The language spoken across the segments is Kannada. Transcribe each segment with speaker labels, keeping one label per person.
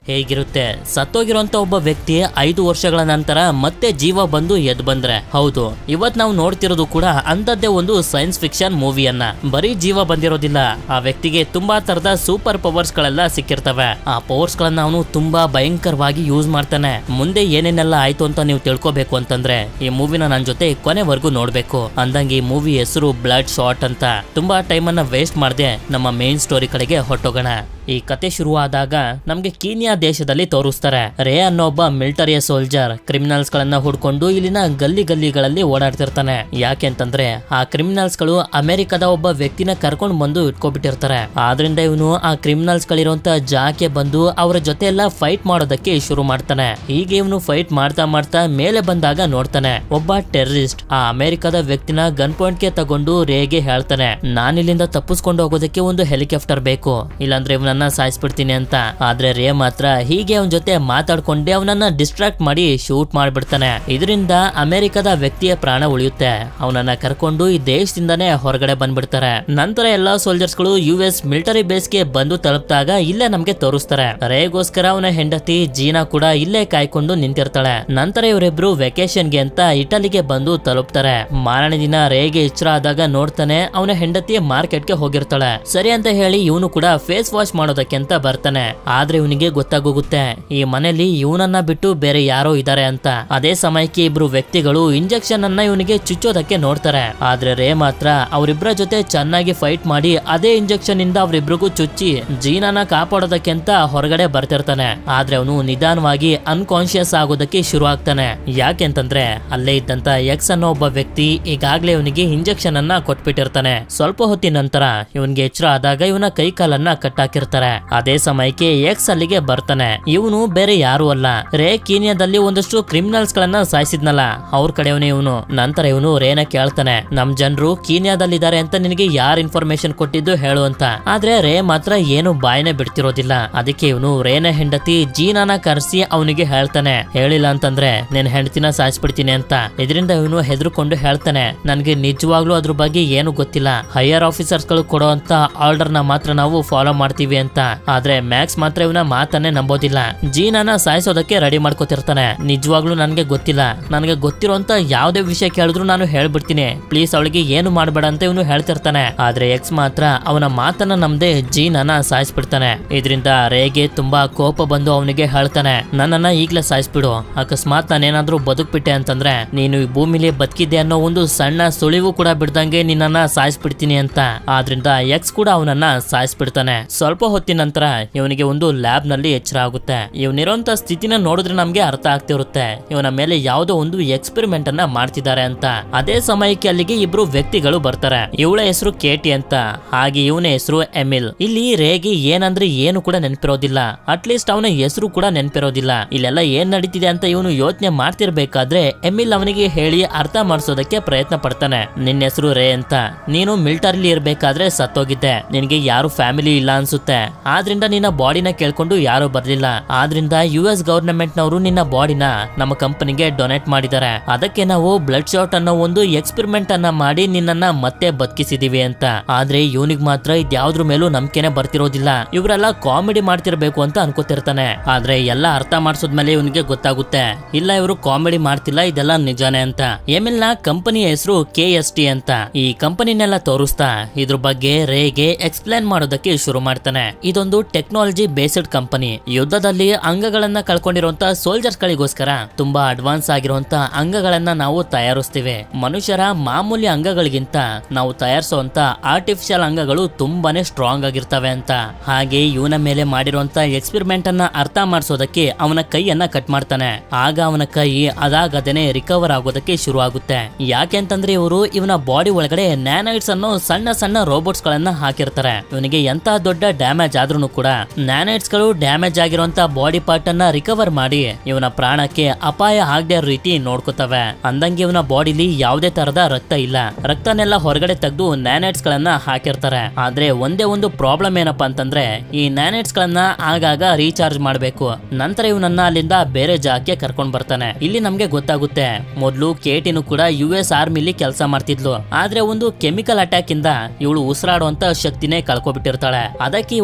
Speaker 1: ಹೇಗಿರುತ್ತೆ ಸತ್ತೋಗಿರುವಂತ ಒಬ್ಬ ವ್ಯಕ್ತಿ ಐದು ವರ್ಷಗಳ ನಂತರ ಮತ್ತೆ ಜೀವ ಬಂದು ಎದ್ ಬಂದ್ರೆ ಹೌದು ಇವತ್ ನಾವು ನೋಡ್ತಿರೋದು ಕೂಡ ಅಂತದ್ದೇ ಒಂದು ಸೈನ್ಸ್ ಫಿಕ್ಷನ್ ಮೂವಿಯನ್ನ ಬರೀ ಜೀವ ಬಂದಿರೋದಿಲ್ಲ ಆ ವ್ಯಕ್ತಿಗೆ ತುಂಬಾ ತರದ ಸೂಪರ್ ಪವರ್ಸ್ ಗಳೆಲ್ಲ ಸಿಕ್ಕಿರ್ತವೆ ಆ ಪವರ್ಸ್ ಗಳನ್ನ ಅವನು ತುಂಬಾ ಭಯಂಕರವಾಗಿ ಯೂಸ್ ಮಾಡ್ತಾನೆ ಮುಂದೆ ಏನೇನೆಲ್ಲ ಆಯ್ತು ಅಂತ ನೀವು ತಿಳ್ಕೊಬೇಕು ಅಂತಂದ್ರೆ ಈ ಮೂವಿನ ನನ್ ಜೊತೆ ಕೊನೆವರೆಗೂ ನೋಡ್ಬೇಕು ಅಂದಂಗೆ ಈ ಮೂವಿ ಹೆಸರು ಬ್ಲಡ್ ಶಾಟ್ ಅಂತ ತುಂಬಾ ಟೈಮ್ ಅನ್ನ ವೇಸ್ಟ್ ಮಾಡದೆ ನಮ್ಮ ಮೇನ್ ಸ್ಟೋರಿ ಕಡೆಗೆ ಹೊಟ್ಟೋಗೋಣ ಈ ಕತೆ ಶುರುವಾದಾಗ ನಮ್ಗೆ ಕೀನಿಯಾ ದೇಶದಲ್ಲಿ ತೋರಿಸ್ತಾರೆ ರೇ ಅನ್ನೋ ಒಬ್ಬ ಮಿಲಿಟರಿಯ ಸೋಲ್ಜರ್ ಕ್ರಿಮಿನಲ್ಸ್ ಗಳನ್ನ ಹುಡ್ಕೊಂಡು ಇಲ್ಲಿನ ಗಲ್ಲಿ ಗಲ್ಲಿಗಳಲ್ಲಿ ಓಡಾಡ್ತಿರ್ತಾನೆ ಯಾಕೆ ಅಂತಂದ್ರೆ ಆ ಕ್ರಿಮಿನಲ್ಸ್ ಗಳು ಅಮೆರಿಕದ ಒಬ್ಬ ವ್ಯಕ್ತಿನ ಕರ್ಕೊಂಡು ಬಂದು ಇಟ್ಕೊಬಿಟ್ಟಿರ್ತಾರೆ ಆದ್ರಿಂದ ಇವನು ಆ ಕ್ರಿಮಿನಲ್ಸ್ ಗಳಿರುವಂತ ಜಾಗಕ್ಕೆ ಬಂದು ಅವರ ಜೊತೆ ಎಲ್ಲ ಫೈಟ್ ಮಾಡೋದಕ್ಕೆ ಶುರು ಮಾಡ್ತಾನೆ ಹೀಗೆ ಇವನು ಫೈಟ್ ಮಾಡ್ತಾ ಮಾಡ್ತಾ ಮೇಲೆ ಬಂದಾಗ ನೋಡ್ತಾನೆ ಒಬ್ಬ ಟೆರರಿಸ್ಟ್ ಆ ಅಮೆರಿಕದ ವ್ಯಕ್ತಿನ ಗನ್ ಪಾಯಿಂಟ್ ಗೆ ತಗೊಂಡು ರೇಗೆ ಹೇಳ್ತಾನೆ ನಾನಿಲ್ಲಿಂದ ತಪ್ಪಿಸ್ಕೊಂಡು ಹೋಗೋದಕ್ಕೆ ಒಂದು ಹೆಲಿಕಾಪ್ಟರ್ ಬೇಕು ಇಲ್ಲಾಂದ್ರೆ ಇವನನ್ನ ಸಾಯಿಸ್ಬಿಡ್ತೀನಿ ಅಂತ ಆದ್ರೆ ರೇ ಮಾತ್ರ ಹೀಗೆ ಅವನ ಜೊತೆ ಮಾತಾಡ್ಕೊಂಡೆ ಅವನನ್ನ ಡಿಸ್ಟ್ರಾಕ್ಟ್ ಮಾಡಿ ಶೂಟ್ ಮಾಡ್ಬಿಡ್ತಾನೆ ಇದರಿಂದ ಅಮೆರಿಕದ ವ್ಯಕ್ತಿಯ ಪ್ರಾಣ ಉಳಿಯುತ್ತೆ ಅವನನ್ನ ಕರ್ಕೊಂಡು ಈ ದೇಶದಿಂದಾನೇ ಹೊರಗಡೆ ಬಂದ್ಬಿಡ್ತಾರೆ ನಂತರ ಎಲ್ಲಾ ಸೋಲ್ಜರ್ಸ್ ಗಳು ಯು ಎಸ್ ಮಿಲಿಟರಿ ಬೇಸ್ ಗೆ ಬಂದು ತಲುಪಿದಾಗ ಇಲ್ಲೇ ನಮ್ಗೆ ತೋರಿಸ್ತಾರೆ ರೇಗೋಸ್ಕರ ಅವನ ಹೆಂಡತಿ ಜೀನಾ ಕೂಡ ಇಲ್ಲೇ ಕಾಯ್ಕೊಂಡು ನಿಂತಿರ್ತಾಳೆ ನಂತರ ಇವರಿಬ್ರು ವೆಕೇಶನ್ ಗೆ ಅಂತ ಇಟಲಿಗೆ ಬಂದು ತಲುಪ್ತಾರೆ ಮಾರನೇ ದಿನ ರೇಗೆ ಎಚ್ಚರ ಆದಾಗ ನೋಡ್ತಾನೆ ಅವನ ಹೆಂಡತಿ ಮಾರ್ಕೆಟ್ ಗೆ ಹೋಗಿರ್ತಾಳೆ ಸರಿ ಅಂತ ಹೇಳಿ ಇವನು ಕೂಡ ಫೇಸ್ ವಾಶ್ ಮಾಡೋದಕ್ಕೆ ಅಂತ ಬರ್ತಾನೆ ಆದ್ರೆ ಇವನಿಗೆ ಗೊತ್ತಾಗೋಗುತ್ತೆ ಈ ಮನೆಯಲ್ಲಿ ಇವನನ್ನ ಬಿಟ್ಟು ಬೇರೆ ಯಾರೋ ಇದಾರೆ ಅಂತ ಅದೇ ಸಮಯಕ್ಕೆ ಇಬ್ರು ವ್ಯಕ್ತಿಗಳು ಇಂಜೆಕ್ಷನ್ ಅನ್ನ ಇವನಿಗೆ ಚುಚ್ಚೋದಕ್ಕೆ ನೋಡ್ತಾರೆ ಆದ್ರೆ ರೇ ಮಾತ್ರ ಅವರಿಬ್ಬರ ಜೊತೆ ಚೆನ್ನಾಗಿ ಫೈಟ್ ಮಾಡಿ ಅದೇ ಇಂಜೆಕ್ಷನ್ ಇಂದ ಅವರಿಬ್ರಿಗೂ ಚುಚ್ಚಿ ಜೀನನ ಕಾಪಾಡೋದಕ್ಕೆ ಅಂತ ಹೊರಗಡೆ ಬರ್ತಿರ್ತಾನೆ ಆದ್ರೆ ಅವನು ನಿಧಾನವಾಗಿ ಅನ್ಕಾನ್ಶಿಯಸ್ ಆಗೋದಕ್ಕೆ ಶುರು ಆಗ್ತಾನೆ ಯಾಕೆಂತಂದ್ರೆ ಅಲ್ಲೇ ಇದ್ದಂತ ಎಕ್ಸ್ ಅನ್ನೋ ಒಬ್ಬ ವ್ಯಕ್ತಿ ಈಗಾಗ್ಲೇ ಇವನಿಗೆ ಇಂಜೆಕ್ಷನ್ ಅನ್ನ ಕೊಟ್ಬಿಟ್ಟಿರ್ತಾನೆ ಸ್ವಲ್ಪ ಹೊತ್ತಿನ ನಂತರ ಇವನ್ಗೆ ಎಚ್ಚರ ಆದಾಗ ಇವನ ಕೈ ಕಾಲನ್ನ ಕಟ್ಟಾಕಿರ್ತಾರೆ ಅದೇ ಸಮಯಕ್ಕೆ ಎಕ್ಸ್ ಅಲ್ಲಿಗೆ ಬರ್ತಾನೆ ಇವನು ಬೇರೆ ಯಾರು ಅಲ್ಲ ರೇ ಕೀನಿಯಾದಲ್ಲಿ ಒಂದಷ್ಟು ಕ್ರಿಮಿನಲ್ಸ್ ಗಳನ್ನ ಸಾಯಿಸಿದ್ನಲ್ಲ ಅವ್ರ ಕಡೆಯವನೇ ಇವನು ನಂತರ ಇವನು ರೇನ ಕೇಳ್ತಾನೆ ನಮ್ ಜನರು ಕೀನಿಯಾದಲ್ಲಿದ್ದಾರೆ ಅಂತ ನಿನಗೆ ಯಾರು ಇನ್ಫಾರ್ಮೇಶನ್ ಕೊಟ್ಟಿದ್ದು ಹೇಳು ಅಂತ ಆದ್ರೆ ರೇ ಮಾತ್ರ ಏನು ಬಾಯನೆ ಬಿಡ್ತಿರೋದಿಲ್ಲ ಅದಕ್ಕೆ ಇವನು ರೇನ ಹೆಂಡತಿ ಜೀನಾನ ಕರೆಸಿ ಅವನಿಗೆ ಹೇಳ್ತಾನೆ ಹೇಳಿಲ್ಲ ಅಂತಂದ್ರೆ ನಿನ್ ಹೆಂಡತಿನ ಸಾಯಿಸ್ಬಿಡ್ತೀನಿ ಅಂತ ಇದರಿಂದ ಇವನು ಹೆದರ್ಕೊಂಡು ಹೇಳ್ತಾನೆ ನನ್ಗೆ ನಿಜವಾಗ್ಲೂ ಅದ್ರ ಬಗ್ಗೆ ಏನು ಗೊತ್ತಿಲ್ಲ ಹೈಯರ್ ಆಫೀಸರ್ಸ್ ಗಳು ಕೊಡುವಂತ ಆರ್ಡರ್ ನ ಮಾತ್ರ ನಾವು ಫಾಲೋ ಮಾಡ್ತೀವಿ ಅಂತ ಆದ್ರೆ ಮ್ಯಾಕ್ಸ್ ಮಾತ್ರ ಇವನ ಮಾತನ್ನೇ ನಂಬೋದಿಲ್ಲ ಜೀನಾನ ಸಾಯಿಸೋದಕ್ಕೆ ರೆಡಿ ಮಾಡ್ಕೋತಿರ್ತಾನೆ ನಿಜವಾಗ್ಲೂ ನನ್ಗೆ ಗೊತ್ತಿಲ್ಲ ನನಗೆ ಗೊತ್ತಿರೋಂತ ಯಾವ್ದೇ ವಿಷಯ ಕೇಳಿದ್ರು ನಾನು ಹೇಳ್ಬಿಡ್ತೀನಿ ಪ್ಲೀಸ್ ಅವಳಿಗೆ ಏನು ಮಾಡ್ಬೇಡ ಅಂತ ಇವನು ಹೇಳ್ತಿರ್ತಾನೆ ಆದ್ರೆ ಎಕ್ಸ್ ಮಾತ್ರ ಅವನ ಮಾತನ್ನ ನಮ್ದೆ ಜೀನನ ಸಾಯಿಸ್ಬಿಡ್ತಾನೆ ಇದರಿಂದ ರೇಗೆ ತುಂಬಾ ಕೋಪ ಬಂದು ಅವನಿಗೆ ಹೇಳ್ತಾನೆ ನನ್ನನ್ನ ಈಗ್ಲೇ ಸಾಯಿಸ್ಬಿಡು ಅಕಸ್ಮಾತ್ ನಾನೇನಾದ್ರೂ ಬದುಕ್ಬಿಟ್ಟೆ ಅಂತಂದ್ರೆ ನೀನು ಈ ಭೂಮಿಲಿ ಬದುಕಿದ್ದೆ ಅನ್ನೋ ಒಂದು ಸಣ್ಣ ಸುಳಿವು ಕೂಡ ಬಿಡ್ದಂಗೆ ನಿನ್ನನ್ನ ಸಾಯಿಸ್ಬಿಡ್ತೀನಿ ಅಂತ ಆದ್ರಿಂದ ಎಕ್ಸ್ ಕೂಡ ಅವನನ್ನ ಸಾಯಿಸ್ಬಿಡ್ತಾನೆ ಸ್ವಲ್ಪ ಹೊತ್ತಿನ ನಂತರ ಇವನಿಗೆ ಒಂದು ಲ್ಯಾಬ್ ನಲ್ಲಿ ಎಚ್ಚರ ಆಗುತ್ತೆ ಇವನಿರೋಂತ ಸ್ಥಿತಿನ ನೋಡಿದ್ರೆ ನಮ್ಗೆ ಅರ್ಥ ಆಗ್ತಿರುತ್ತೆ ಇವನ ಮೇಲೆ ಯಾವುದೋ ಒಂದು ಎಕ್ಸ್ಪೆರಿಮೆಂಟ್ ಅನ್ನ ಮಾಡ್ತಿದ್ದಾರೆ ಅಂತ ಅದೇ ಸಮಯಕ್ಕೆ ಅಲ್ಲಿಗೆ ಇಬ್ರು ವ್ಯಕ್ತಿಗಳು ಬರ್ತಾರೆ ಇವಳ ಹೆಸರು ಕೇಟಿ ಅಂತ ಹಾಗೆ ಇವನ ಹೆಸರು ಎಮಿಲ್ ಇಲ್ಲಿ ರೇಗಿ ಏನಂದ್ರೆ ಏನು ಕೂಡ ನೆನಪಿರೋದಿಲ್ಲ ಅಟ್ಲೀಸ್ಟ್ ಅವನ ಹೆಸರು ಕೂಡ ನೆನಪಿರೋದಿಲ್ಲ ಇಲ್ಲೆಲ್ಲ ಏನ್ ನಡೀತಿದೆ ಅಂತ ಇವನು ಯೋಚನೆ ಮಾಡ್ತಿರ್ಬೇಕಾದ್ರೆ ಎಮಿಲ್ ಅವನಿಗೆ ಹೇಳಿ ಅರ್ಥ ಮಾಡಿಸೋದಕ್ಕೆ ಪ್ರಯತ್ನ ಪಡ್ತಾನೆ ನಿನ್ನ ಹೆಸರು ರೇ ಅಂತ ನೀನು ಮಿಲಿಟರಿಲಿ ಇರ್ಬೇಕಾದ್ರೆ ಸತ್ತೋಗಿದ್ದೆ ನಿನಗೆ ಯಾರು ಫ್ಯಾಮಿಲಿ ಇಲ್ಲ ಅನ್ಸುತ್ತೆ ಆದ್ರಿಂದ ನಿನ್ನ ಬಾಡಿನ ಕೇಳ್ಕೊಂಡು ಯಾರು ಬರ್ಲಿಲ್ಲ ಆದ್ರಿಂದ ಯು ಎಸ್ ಗವರ್ನಮೆಂಟ್ ನವರು ನಿನ್ನ ಬಾಡಿನ ನಮ್ಮ ಕಂಪನಿಗೆ ಡೊನೇಟ್ ಮಾಡಿದ್ದಾರೆ ಅದಕ್ಕೆ ನಾವು ಬ್ಲಡ್ ಶಾಟ್ ಅನ್ನೋ ಒಂದು ಎಕ್ಸ್ಪೆರಿಮೆಂಟ್ ಅನ್ನ ಮಾಡಿ ನಿನ್ನನ್ನ ಮತ್ತೆ ಬದುಕಿಸಿದೀವಿ ಅಂತ ಆದ್ರೆ ಇವನಿಗ್ ಮಾತ್ರ ಇದ್ಯಾವ್ದ್ರ ಮೇಲೂ ನಂಬಿಕೆನೆ ಬರ್ತಿರೋದಿಲ್ಲ ಇವರೆಲ್ಲ ಕಾಮಿಡಿ ಮಾಡ್ತಿರ್ಬೇಕು ಅಂತ ಅನ್ಕೋತಿರ್ತಾನೆ ಆದ್ರೆ ಎಲ್ಲ ಅರ್ಥ ಮಾಡಿಸೋದ್ಮೇಲೆ ಇವನಿಗೆ ಗೊತ್ತಾಗುತ್ತೆ ಇಲ್ಲ ಇವರು ಕಾಮಿಡಿ ಮಾಡ್ತಿಲ್ಲ ಇದೆಲ್ಲ ನಿಜಾನೇ ಅಂತ ಎಮಿಲ್ ನ ಕಂಪನಿ ಹೆಸರು ಕೆ ಎಸ್ ಟಿ ಅಂತ ಈ ಕಂಪನಿನೆಲ್ಲ ತೋರಿಸ್ತಾ ಇದ್ರ ಬಗ್ಗೆ ರೇಗೆ ಎಕ್ಸ್ಪ್ಲೇನ್ ಮಾಡೋದಕ್ಕೆ ಶುರು ಮಾಡ್ತಾನೆ ಇದೊಂದು ಟೆಕ್ನಾಲಜಿ ಬೇಸ್ಡ್ ಕಂಪನಿ ಯುದ್ಧದಲ್ಲಿ ಅಂಗಗಳನ್ನ ಕಳ್ಕೊಂಡಿರುವಂತ ಸೋಲ್ಜರ್ಸ್ ಗಳಿಗೋಸ್ಕರ ತುಂಬಾ ಅಡ್ವಾನ್ಸ್ ಆಗಿರುವಂತ ಅಂಗಗಳನ್ನ ನಾವು ತಯಾರಿಸ್ತೀವಿ ಮನುಷ್ಯರ ಮಾಮೂಲಿ ಅಂಗಗಳಿಗಿಂತ ನಾವು ತಯಾರಿಸುವಂತ ಆರ್ಟಿಫಿಷಿಯಲ್ ಅಂಗಗಳು ತುಂಬಾನೇ ಸ್ಟ್ರಾಂಗ್ ಆಗಿರ್ತವೆ ಅಂತ ಹಾಗೆ ಇವನ ಮೇಲೆ ಮಾಡಿರುವಂತ ಎಕ್ಸ್ಪೆರಿಮೆಂಟ್ ಅನ್ನ ಅರ್ಥ ಮಾಡಿಸೋದಕ್ಕೆ ಅವನ ಕೈಯನ್ನ ಕಟ್ ಮಾಡ್ತಾನೆ ಆಗ ಅವನ ಕೈ ಅದಾಗದೇನೆ ರಿಕವರ್ ಆಗೋದಕ್ಕೆ ಶುರು ಆಗುತ್ತೆ ಯಾಕೆಂತಂದ್ರೆ ಇವರು ಇವನ ಬಾಡಿ ಒಳಗಡೆ ನ್ಯಾನೈಟ್ಸ್ ಅನ್ನೋ ಸಣ್ಣ ಸಣ್ಣ ರೋಬೋಟ್ಸ್ ಗಳನ್ನ ಹಾಕಿರ್ತಾರೆ ಇವನಿಗೆ ಎಂತ ದೊಡ್ಡ ಡ್ಯಾಮೇಜ್ ಆದ್ರೂ ಕೂಡ ನ್ಯಾನೈಟ್ಸ್ ಗಳು ಡ್ಯಾಮೇಜ್ ಆಗಿರುವಂತ ಬಾಡಿ ಪಾರ್ಟ್ ಅನ್ನ ರಿಕವರ್ ಮಾಡಿ ಇವನ ಪ್ರಾಣಕ್ಕೆ ಅಪಾಯ ಆಗದೆ ರೀತಿ ನೋಡ್ಕೋತವೆ ಅಂದಂಗೆ ಇವನ ಬಾಡಿಲಿ ಯಾವುದೇ ತರದ ರಕ್ತ ಇಲ್ಲ ರಕ್ತನೆಲ್ಲ ಹೊರಗಡೆ ತೆಗೆದು ನ್ಯಾನೈಟ್ಸ್ ಗಳನ್ನ ಹಾಕಿರ್ತಾರೆ ಆದ್ರೆ ಒಂದೇ ಒಂದು ಪ್ರಾಬ್ಲಮ್ ಏನಪ್ಪಾ ಅಂತಂದ್ರೆ ಈ ನ್ಯಾನೈಟ್ಸ್ ಗಳನ್ನ ಆಗಾಗ ರೀಚಾರ್ಜ್ ಮಾಡಬೇಕು ನಂತರ ಇವನನ್ನ ಅಲ್ಲಿಂದ ಬೇರೆ ಜಾಗಕ್ಕೆ ಕರ್ಕೊಂಡ್ ಬರ್ತಾನೆ ಇಲ್ಲಿ ನಮ್ಗೆ ಗೊತ್ತಾಗುತ್ತೆ ಮೊದ್ಲು ಕೇಟಿನು ಕೂಡ ಯು ಎಸ್ ಆರ್ಮಿಲಿ ಕೆಲಸ ಮಾಡ್ತಿದ್ಲು ಆದ್ರೆ ಒಂದು ಕೆಮಿಕಲ್ ಅಟ್ಯಾಕ್ ಇಂದ ಇವಳು ಉಸಿರಾಡುವಂತ ಶಕ್ತಿನೇ ಕಳ್ಕೊಬಿಟ್ಟಿರ್ತಾಳೆ ಅದಕ್ಕೆ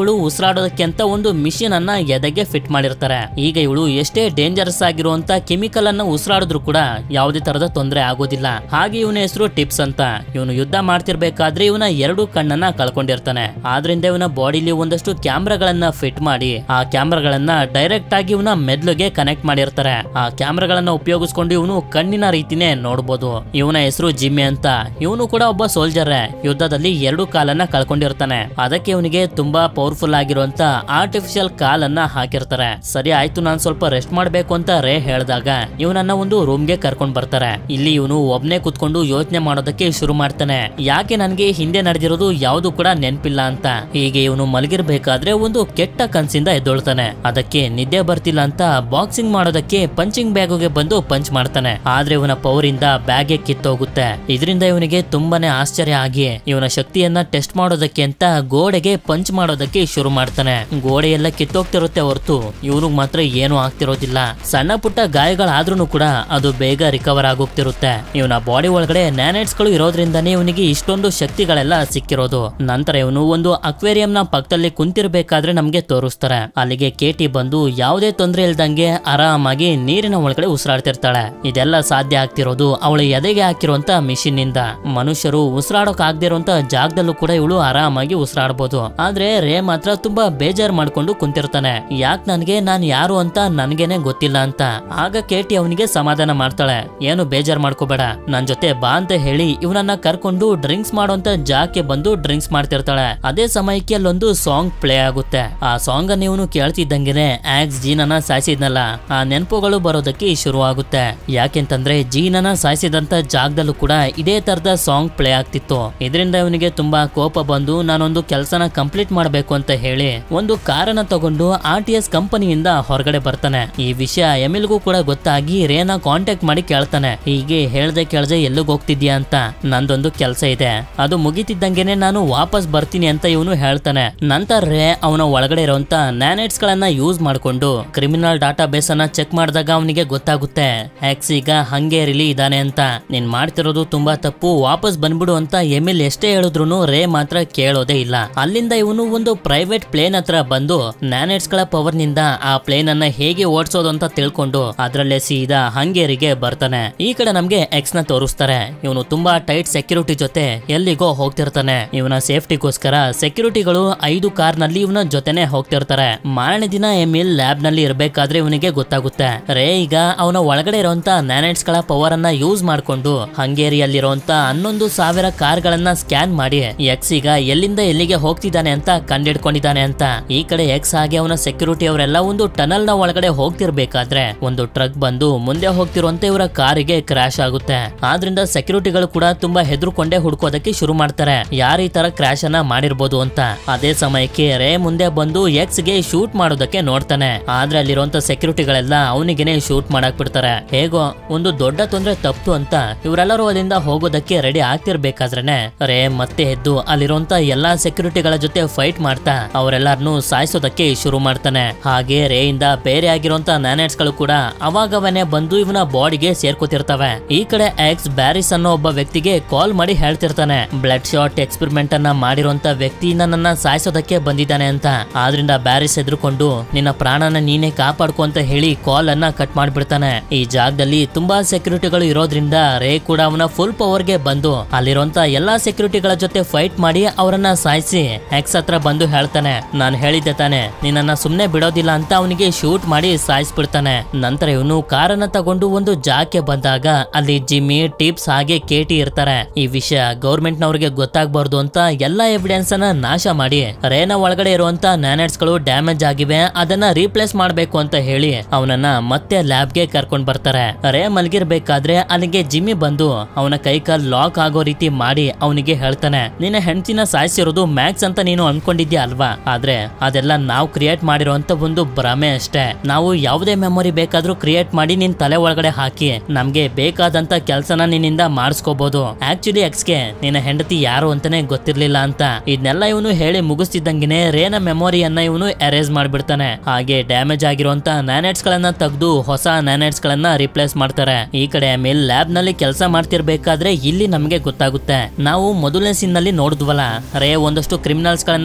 Speaker 1: ಇವಳು ಉಸಿರಾಡೋದಕ್ಕೆ ಅಂತ ಒಂದು ಮಿಷಿನ್ ಅನ್ನ ಎದೆಗೆ ಫಿಟ್ ಮಾಡಿರ್ತಾರೆ ಈಗ ಇವಳು ಎಷ್ಟೇ ಡೇಂಜರಸ್ ಆಗಿರುವಂತ ಕೆಮಿಕಲ್ ಅನ್ನ ಉಸಿರಾಡಿದ್ರು ಕೂಡ ಯಾವುದೇ ತರದ ತೊಂದರೆ ಆಗೋದಿಲ್ಲ ಹಾಗೆ ಇವನ ಹೆಸರು ಟಿಪ್ಸ್ ಅಂತ ಇವನು ಯುದ್ಧ ಮಾಡ್ತಿರ್ಬೇಕಾದ್ರೆ ಇವನ ಎರಡು ಕಣ್ಣನ್ನ ಕಳ್ಕೊಂಡಿರ್ತಾನೆ ಆದ್ರಿಂದ ಇವನ ಬಾಡಿಲಿ ಒಂದಷ್ಟು ಕ್ಯಾಮ್ರಾಗಳನ್ನ ಫಿಟ್ ಮಾಡಿ ಆ ಕ್ಯಾಮ್ರಾಗಳನ್ನ ಡೈರೆಕ್ಟ್ ಆಗಿ ಇವನ ಮೆದ್ಲುಗೆ ಕನೆಕ್ಟ್ ಮಾಡಿರ್ತಾರೆ ಆ ಕ್ಯಾಮ್ರಾಗಳನ್ನ ಉಪಯೋಗಿಸ್ಕೊಂಡು ಇವನು ಕಣ್ಣಿನ ರೀತಿನೇ ನೋಡ್ಬೋದು ಇವನ ಹೆಸರು ಜಿಮ್ಮಿ ಅಂತ ಇವನು ಕೂಡ ಒಬ್ಬ ಸೋಲ್ಜರ್ ಯುದ್ಧದಲ್ಲಿ ಎರಡು ಕಾಲನ್ನ ಕಳ್ಕೊಂಡಿರ್ತಾನೆ ಅದಕ್ಕೆ ಇವನಿಗೆ ತುಂಬಾ ಪವರ್ಫುಲ್ ಆಗಿರುವಂತ ಆರ್ಟಿಫಿಷಿಯಲ್ ಕಾಲನ್ನ ಹಾಕಿರ್ತಾರೆ ಸರಿ ಆಯ್ತು ನಾನ್ ಸ್ವಲ್ಪ ರೆಸ್ಟ್ ಮಾಡ್ಬೇಕು ಅಂತ ರೇ ಹೇಳಿದಾಗ ಇವನನ್ನ ಒಂದು ರೂಮ್ಗೆ ಕರ್ಕೊಂಡ್ ಬರ್ತಾರೆ ಇಲ್ಲಿ ಇವನು ಒಬ್ನೇ ಕುತ್ಕೊಂಡು ಯೋಚನೆ ಮಾಡೋದಕ್ಕೆ ಶುರು ಮಾಡ್ತಾನೆ ಯಾಕೆ ನನ್ಗೆ ಹಿಂದೆ ನಡೆದಿರೋದು ಯಾವುದು ಕೂಡ ನೆನ್ಪಿಲ್ಲ ಅಂತ ಹೀಗೆ ಇವನು ಮಲಗಿರ್ಬೇಕಾದ್ರೆ ಒಂದು ಕೆಟ್ಟ ಕನ್ಸಿಂದ ಎದ್ದೊಳ್ತಾನೆ ಅದಕ್ಕೆ ನಿದ್ದೆ ಬರ್ತಿಲ್ಲ ಅಂತ ಬಾಕ್ಸಿಂಗ್ ಮಾಡೋದಕ್ಕೆ ಪಂಚಿಂಗ್ ಬ್ಯಾಗ್ಗೆ ಬಂದು ಪಂಚ್ ಮಾಡ್ತಾನೆ ಆದ್ರೆ ಇವನ ಪವರ್ ಇಂದ ಬ್ಯಾಗೆ ಕಿತ್ತೋಗುತ್ತೆ ಇದರಿಂದ ಇವನಿಗೆ ತುಂಬಾನೇ ಆಶ್ಚರ್ಯ ಆಗಿ ಇವನ ಶಕ್ತಿಯನ್ನ ಟೆಸ್ಟ್ ಮಾಡೋದಕ್ಕೆ ಅಂತ ಗೋಡೆಗೆ ಪಂಚ್ ಮಾಡೋದಕ್ಕೆ ಶುರು ಮಾಡ್ತಾನೆ ಗೋಡೆ ಎಲ್ಲ ಕಿತ್ತೋಗ್ತಿರುತ್ತೆ ಹೊರತು ಇವನಿಗೆ ಮಾತ್ರ ಏನು ಆಗ್ತಿರೋದಿಲ್ಲ ಸಣ್ಣ ಪುಟ್ಟ ಗಾಯಗಳಾದ್ರೂ ಕೂಡ ಅದು ಬೇಗ ರಿಕವರ್ ಆಗೋಗ್ತಿರುತ್ತೆ ಇವನ ಬಾಡಿ ಒಳಗಡೆ ನ್ಯಾನೆಟ್ಸ್ ಗಳು ಇರೋದ್ರಿಂದಾನೇ ಇವನಿಗೆ ಇಷ್ಟೊಂದು ಶಕ್ತಿಗಳೆಲ್ಲ ಸಿಕ್ಕಿರೋದು ನಂತರ ಇವನು ಒಂದು ಅಕ್ವೇರಿಯಂ ನ ಪಕ್ಕದಲ್ಲಿ ಕುಂತಿರ್ಬೇಕಾದ್ರೆ ನಮ್ಗೆ ತೋರಿಸ್ತಾರೆ ಅಲ್ಲಿಗೆ ಕೇಟಿ ಬಂದು ಯಾವುದೇ ತೊಂದರೆ ಇಲ್ದಂಗೆ ಆರಾಮಾಗಿ ನೀರಿನ ಒಳಗಡೆ ಉಸಿರಾಡ್ತಿರ್ತಾಳೆ ಇದೆಲ್ಲ ಸಾಧ್ಯ ಆಗ್ತಿರೋದು ಅವಳ ಎದೆಗೆ ಹಾಕಿರುವಂತ ಮಿಷಿನ್ ನಿಂದ ಮನುಷ್ಯರು ಉಸಿರಾಡೋಕ್ ಆಗದಿರುವಂತ ಜಾಗದಲ್ಲೂ ಕೂಡ ಇವಳು ಆರಾಮಾಗಿ ಉಸಿರಾಡಬಹುದು ಆದ್ರೆ ರೇ ಮಾತ್ರ ತುಂಬಾ ಬೇಜಾರ್ ಮಾಡ್ಕೊಂಡು ಕುಂತಿರ್ತಾನೆ ಯಾಕ್ ನನ್ಗೆ ನಾನ್ ಯಾರು ಅಂತ ನನ್ಗೇನೆ ಗೊತ್ತಿಲ್ಲ ಅಂತ ಆಗ ಕೇಟಿ ಅವನಿಗೆ ಸಮಾಧಾನ ಮಾಡ್ತಾಳೆ ಏನು ಬೇಜಾರ್ ಮಾಡ್ಕೋಬೇಡ ನನ್ ಜೊತೆ ಬಾ ಅಂತ ಹೇಳಿ ಇವನನ್ನ ಕರ್ಕೊಂಡು ಡ್ರಿಂಕ್ಸ್ ಮಾಡುವಂತ ಜಾಗಕ್ಕೆ ಬಂದು ಡ್ರಿಂಕ್ಸ್ ಮಾಡ್ತಿರ್ತಾಳೆ ಅದೇ ಸಮಯಕ್ಕೆ ಅಲ್ಲೊಂದು ಸಾಂಗ್ ಪ್ಲೇ ಆಗುತ್ತೆ ಆ ಸಾಂಗ್ ಅನ್ನ ಇವನು ಕೇಳ್ತಿದ್ದಂಗೆನೆ ಆಕ್ಸ್ ಜೀನನ ಸಾಯಿಸಿದ್ನಲ್ಲ ಆ ನೆನಪುಗಳು ಬರೋದಕ್ಕೆ ಶುರು ಆಗುತ್ತೆ ಯಾಕೆಂತಂದ್ರೆ ಜೀನನ ಸಾಯಿಸಿದಂತ ಜಾಗದಲ್ಲೂ ಕೂಡ ಇದೇ ತರದ ಸಾಂಗ್ ಪ್ಲೇ ಆಗ್ತಿತ್ತು ಇದರಿಂದ ಇವನಿಗೆ ತುಂಬಾ ಕೋಪ ಬಂದು ನಾನೊಂದು ಕೆಲಸನ ಕಂಪ್ಲೀಟ್ ಮಾಡಬೇಕು ಅಂತ ಹೇಳಿ ಒಂದು ಕಾರನ್ನ ತಗೊಂಡು ಆರ್ ಟಿ ಎಸ್ ಕಂಪನಿಯಿಂದ ಹೊರಗಡೆ ಬರ್ತಾನೆ ಈ ವಿಷಯ ಎಮಿಲ್ಗೂ ಕೂಡ ಗೊತ್ತಾಗಿ ರೇನ ಕಾಂಟ್ಯಾಕ್ಟ್ ಮಾಡಿ ಕೇಳ್ತಾನೆ ಹೀಗೆ ಹೇಳ್ದೆ ಕೇಳ್ದೆ ಎಲ್ಲಿಗೆ ಹೋಗ್ತಿದ್ಯಾ ಅಂತ ನಂದೊಂದು ಕೆಲಸ ಇದೆ ಅದು ಮುಗಿತಿದ್ದಂಗೆನೆ ನಾನು ವಾಪಸ್ ಬರ್ತೀನಿ ಅಂತ ಇವನು ಹೇಳ್ತಾನೆ ನಂತರ ರೇ ಅವನ ಒಳಗಡೆ ಇರುವಂತ ನ್ಯಾನೆಟ್ಸ್ ಗಳನ್ನ ಯೂಸ್ ಮಾಡ್ಕೊಂಡು ಕ್ರಿಮಿನಲ್ ಡಾಟಾ ಬೇಸ್ ಅನ್ನ ಚೆಕ್ ಮಾಡಿದಾಗ ಅವನಿಗೆ ಗೊತ್ತಾಗುತ್ತೆ ಹ್ಯಾಕ್ಸ್ ಈಗ ಹಂಗೇರಿಲಿ ಇದಾನೆ ಅಂತ ನೀನ್ ಮಾಡ್ತಿರೋದು ತುಂಬಾ ತಪ್ಪು ವಾಪಸ್ ಬಂದ್ಬಿಡು ಅಂತ ಎಮಿಲ್ ಎಷ್ಟೇ ಹೇಳಿದ್ರು ರೇ ಮಾತ್ರ ಕೇಳೋದೇ ಇಲ್ಲ ಅಲ್ಲಿಂದ ಇವನು ಒಂದು ಪ್ರೈವೇಟ್ ಪ್ಲೇನ್ ಹತ್ರ ಬಂದು ನ್ಯಾನೆಟ್ಸ್ ಗಳ ಪವರ್ ನಿಂದ ಆ ಪ್ಲೇನ್ ಅನ್ನ ಹೇಗೆ ಓಡಿಸೋದು ಅಂತ ತಿಳ್ಕೊಂಡು ಅದ್ರಲ್ಲೇ ಸೀದಾ ಹಂಗೇರಿಗೆ ಬರ್ತಾನೆ ಈ ಕಡೆ ನಮ್ಗೆ ಎಕ್ಸ್ ನ ತೋರಿಸ್ತಾರೆ ಇವನು ತುಂಬಾ ಟೈಟ್ ಸೆಕ್ಯೂರಿಟಿ ಜೊತೆ ಎಲ್ಲಿಗೋ ಹೋಗ್ತಿರ್ತಾನೆ ಇವನ ಸೇಫ್ಟಿಗೋಸ್ಕರ ಸೆಕ್ಯೂರಿಟಿಗಳು ಐದು ಕಾರ್ ನಲ್ಲಿ ಇವನ ಜೊತೆನೆ ಹೋಗ್ತಿರ್ತಾರೆ ಮಾರನೇ ದಿನ ಎಮಿಲ್ ಲ್ಯಾಬ್ ನಲ್ಲಿ ಇರ್ಬೇಕಾದ್ರೆ ಇವನಿಗೆ ಗೊತ್ತಾಗುತ್ತೆ ರೇ ಈಗ ಅವನ ಒಳಗಡೆ ಇರುವಂತ ನ್ಯಾನೆಟ್ಸ್ ಗಳ ಪವರ್ ಅನ್ನ ಯೂಸ್ ಮಾಡ್ಕೊಂಡು ಹಂಗೇರಿಯಲ್ಲಿರುವಂತ ಹನ್ನೊಂದು ಸಾವಿರ ಕಾರ್ ಗಳನ್ನ ಸ್ಕ್ಯಾನ್ ಮಾಡಿ ಎಕ್ಸ್ ಈಗ ಎಲ್ಲಿಂದ ಎಲ್ಲಿಗೆ ಹೋಗ್ತಿದ್ದಾನೆ ಅಂತ ಕಂಡಿಡ್ಕೊಂಡಿದ್ದಾನೆ ಅಂತ ಈ ಕಡೆ ಎಕ್ಸ್ ಹಾಗೆ ಅವನ ಸೆಕ್ಯೂರಿಟಿ ಅವರೆಲ್ಲ ಒಂದು ಟನಲ್ ನ ಒಳಗಡೆ ಹೋಗ್ತಿರ್ಬೇಕಾದ್ರೆ ಒಂದು ಟ್ರಕ್ ಬಂದು ಮುಂದೆ ಹೋಗ್ತಿರುವಂತ ಇವರ ಕಾರಿಗೆ ಕ್ರಾಶ್ ಆಗುತ್ತೆ ಆದ್ರಿಂದ ಸೆಕ್ಯೂರಿಟಿಗಳು ಕೂಡ ತುಂಬಾ ಹೆದರ್ಕೊಂಡೇ ಹುಡ್ಕೋದಕ್ಕೆ ಶುರು ಮಾಡ್ತಾರೆ ಯಾರು ಈ ತರ ಕ್ರಾಶ್ ಅನ್ನ ಮಾಡಿರ್ಬೋದು ಅಂತ ಅದೇ ಸಮಯಕ್ಕೆ ರೇ ಮುಂದೆ ಬಂದು ಎಕ್ಸ್ ಗೆ ಶೂಟ್ ಮಾಡೋದಕ್ಕೆ ನೋಡ್ತಾನೆ ಆದ್ರೆ ಅಲ್ಲಿರುವಂತ ಸೆಕ್ಯೂರಿಟಿಗಳೆಲ್ಲ ಅವನಿಗೆನೆ ಶೂಟ್ ಮಾಡಕ್ ಬಿಡ್ತಾರೆ ಹೇಗೋ ಒಂದು ದೊಡ್ಡ ತೊಂದ್ರೆ ತಪ್ಪು ಅಂತ ಇವರೆಲ್ಲರೂ ಅಲ್ಲಿಂದ ಹೋಗೋದಕ್ಕೆ ರೆಡಿ ಆಗ್ತಿರ್ಬೇಕಾದ್ರೇನೆ ರೇ ಮತ್ತೆ ಎದ್ದು ಅಲ್ಲಿರುವಂತ ಎಲ್ಲಾ ಸೆಕ್ಯೂರಿಟಿಗಳ ಜೊತೆ ಫೈಟ್ ಮಾಡ್ತಾ ಅವರೆಲ್ಲರನ್ನು ಸಾಯಿಸೋದಕ್ಕೆ ಶುರು ಮಾಡ್ತಾನೆ ಹಾಗೆ ರೇಯಿಂದ ಬೇರೆ ಆಗಿರುವಂತ ನ್ಯಾನೆಟ್ಸ್ ಗಳು ಕೂಡ ಅವಾಗವನೇ ಬಂದು ಇವನ ಬಾಡಿಗೆ ಸೇರ್ಕೋತಿರ್ತವೆ ಈ ಕಡೆ ಎಕ್ಸ್ ಬ್ಯಾರಿಸ್ ಅನ್ನೋ ಒಬ್ಬ ವ್ಯಕ್ತಿಗೆ ಕಾಲ್ ಮಾಡಿ ಹೇಳ್ತಿರ್ತಾನೆ ಬ್ಲಡ್ ಶಾಟ್ ಎಕ್ಸ್ಪೆರಿಮೆಂಟ್ ಅನ್ನ ಮಾಡಿರುವಂತ ವ್ಯಕ್ತಿ ನನ್ನನ್ನ ಸಾಯಿಸೋದಕ್ಕೆ ಬಂದಿದ್ದಾನೆ ಅಂತ ಆದ್ರಿಂದ ಬ್ಯಾರಿಸ್ ಎದ್ರುಕೊಂಡು ನಿನ್ನ ಪ್ರಾಣನ ನೀನೇ ಕಾಪಾಡ್ಕೊ ಅಂತ ಹೇಳಿ ಕಾಲ್ ಅನ್ನ ಕಟ್ ಮಾಡ್ಬಿಡ್ತಾನೆ ಈ ಜಾಗದಲ್ಲಿ ತುಂಬಾ ಸೆಕ್ಯೂರಿಟಿಗಳು ಇರೋದ್ರಿಂದ ರೇ ಕೂಡ ಅವನ ಫುಲ್ ಪವರ್ ಗೆ ಬಂದು ಅಲ್ಲಿರುವಂತ ಎಲ್ಲಾ ಸೆಕ್ಯೂರಿಟಿಗಳ ಜೊತೆ ಫೈಟ್ ಮಾಡಿ ಅವರನ್ನ ಸಾಯಿಸಿ ಎಕ್ಸ್ ಹತ್ರ ಬಂದು ಹೇಳ್ತಾನೆ ನಾನು ಹೇಳಿದ್ದೆ ತಾನೆ ನಿನ್ನನ್ನ ಸುಮ್ನೆ ಬಿಡೋದಿಲ್ಲ ಅಂತ ಅವನಿಗೆ ಶೂಟ್ ಮಾಡಿ ಸಾಯಿಸ್ಬಿಡ್ತಾನೆ ನಂತರ ಇವನು ಕಾರನ್ನ ತಗೊಂಡು ಒಂದು ಜಾಗಕ್ಕೆ ಬಂದಾಗ ಅಲ್ಲಿ ಜಿಮ್ಮಿ ಟಿಪ್ಸ್ ಹಾಗೆ ಕೇಟಿ ಇರ್ತಾರೆ ಈ ವಿಷಯ ಗೌರ್ಮೆಂಟ್ ನವರಿಗೆ ಗೊತ್ತಾಗ್ಬಾರ್ದು ಅಂತ ಎಲ್ಲಾ ಎವಿಡೆನ್ಸ್ ಅನ್ನ ನಾಶ ಮಾಡಿ ರೇನ ಒಳಗಡೆ ಇರುವಂತ ನ್ಯಾನೆಟ್ಸ್ ಗಳು ಡ್ಯಾಮೇಜ್ ಆಗಿವೆ ಅದನ್ನ ರೀಪ್ಲೇಸ್ ಮಾಡ್ಬೇಕು ಅಂತ ಹೇಳಿ ಅವನನ್ನ ಮತ್ತೆ ಲ್ಯಾಬ್ಗೆ ಕರ್ಕೊಂಡ್ ಬರ್ತಾರೆ ರೇ ಮಲಗಿರ್ಬೇಕಾದ್ರೆ ಅಲ್ಲಿಗೆ ಜಿಮ್ಮಿ ಬಂದು ಅವನ ಕೈ ಕಾಲ್ ಲಾಕ್ ಆಗೋ ರೀತಿ ಮಾಡಿ ಅವನಿಗೆ ಹೇಳ್ತಾನೆ ನಿನ್ನ ಹೆಂಡತಿನ ಸಾಯಿಸಿರೋದು ಮ್ಯಾಕ್ಸ್ ಅಂತ ನೀನು ಅನ್ಕೊಂಡಿದ್ಯಾ ಅಲ್ವಾ ಆದ್ರೆ ಅದೆಲ್ಲ ನಾವು ಕ್ರಿಯೇಟ್ ಮಾಡಿರುವಂತ ಒಂದು ಭ್ರಮೆ ಅಷ್ಟೇ ನಾವು ಯಾವುದೇ ಮೆಮೊರಿ ಬೇಕಾದ್ರೂ ಕ್ರಿಯೇಟ್ ಮಾಡಿ ನಿನ್ ತಲೆ ಒಳಗಡೆ ಹಾಕಿ ನಮ್ಗೆ ಬೇಕಾದಂತ ಕೆಲ್ಸನ ನಿನ್ನಿಂದ ಮಾಡಿಸ್ಕೋಬಹುದು ಆಕ್ಚುಲಿ ಎಕ್ಸ್ಗೆ ನಿನ್ನ ಹೆಂಡತಿ ಯಾರು ಅಂತಾನೆ ಗೊತ್ತಿರ್ಲಿಲ್ಲ ಅಂತ ಇದನ್ನೆಲ್ಲ ಇವನು ಹೇಳಿ ಮುಗಿಸ್ತಿದ್ದಂಗೆನೆ ರೇನ ಮೆಮೊರಿಯನ್ನ ಇವನು ಎರೇಸ್ ಮಾಡ್ಬಿಡ್ತಾನೆ ಹಾಗೆ ಡ್ಯಾಮೇಜ್ ಆಗಿರುವಂತ ನ್ಯಾನೆಟ್ಸ್ ಗಳನ್ನ ತೆಗೆದು ಹೊಸ ನ್ಯಾನೆಟ್ಸ್ ಗಳನ್ನ ರಿಪ್ಲೇಸ್ ಮಾಡ್ತಾರೆ ಈ ಕಡೆ ಮೇಲ್ ಲ್ಯಾಬ್ ನಲ್ಲಿ ಕೆಲಸ ಮಾಡ್ತಿರ್ಬೇಕಾದ್ರೆ ಇಲ್ಲಿ ನಮ್ಗೆ ಗೊತ್ತಾಗುತ್ತೆ ನಾವು ಮೊದಲನೇ ಸೀನ್ ನಲ್ಲಿ ನೋಡಿದ್ವಲ್ಲ ರೇ ಒಂದಷ್ಟು ಕ್ರಿಮಿನಲ್ಸ್ ಗಳನ್ನ ಹುಡ್ಕೊಂಡು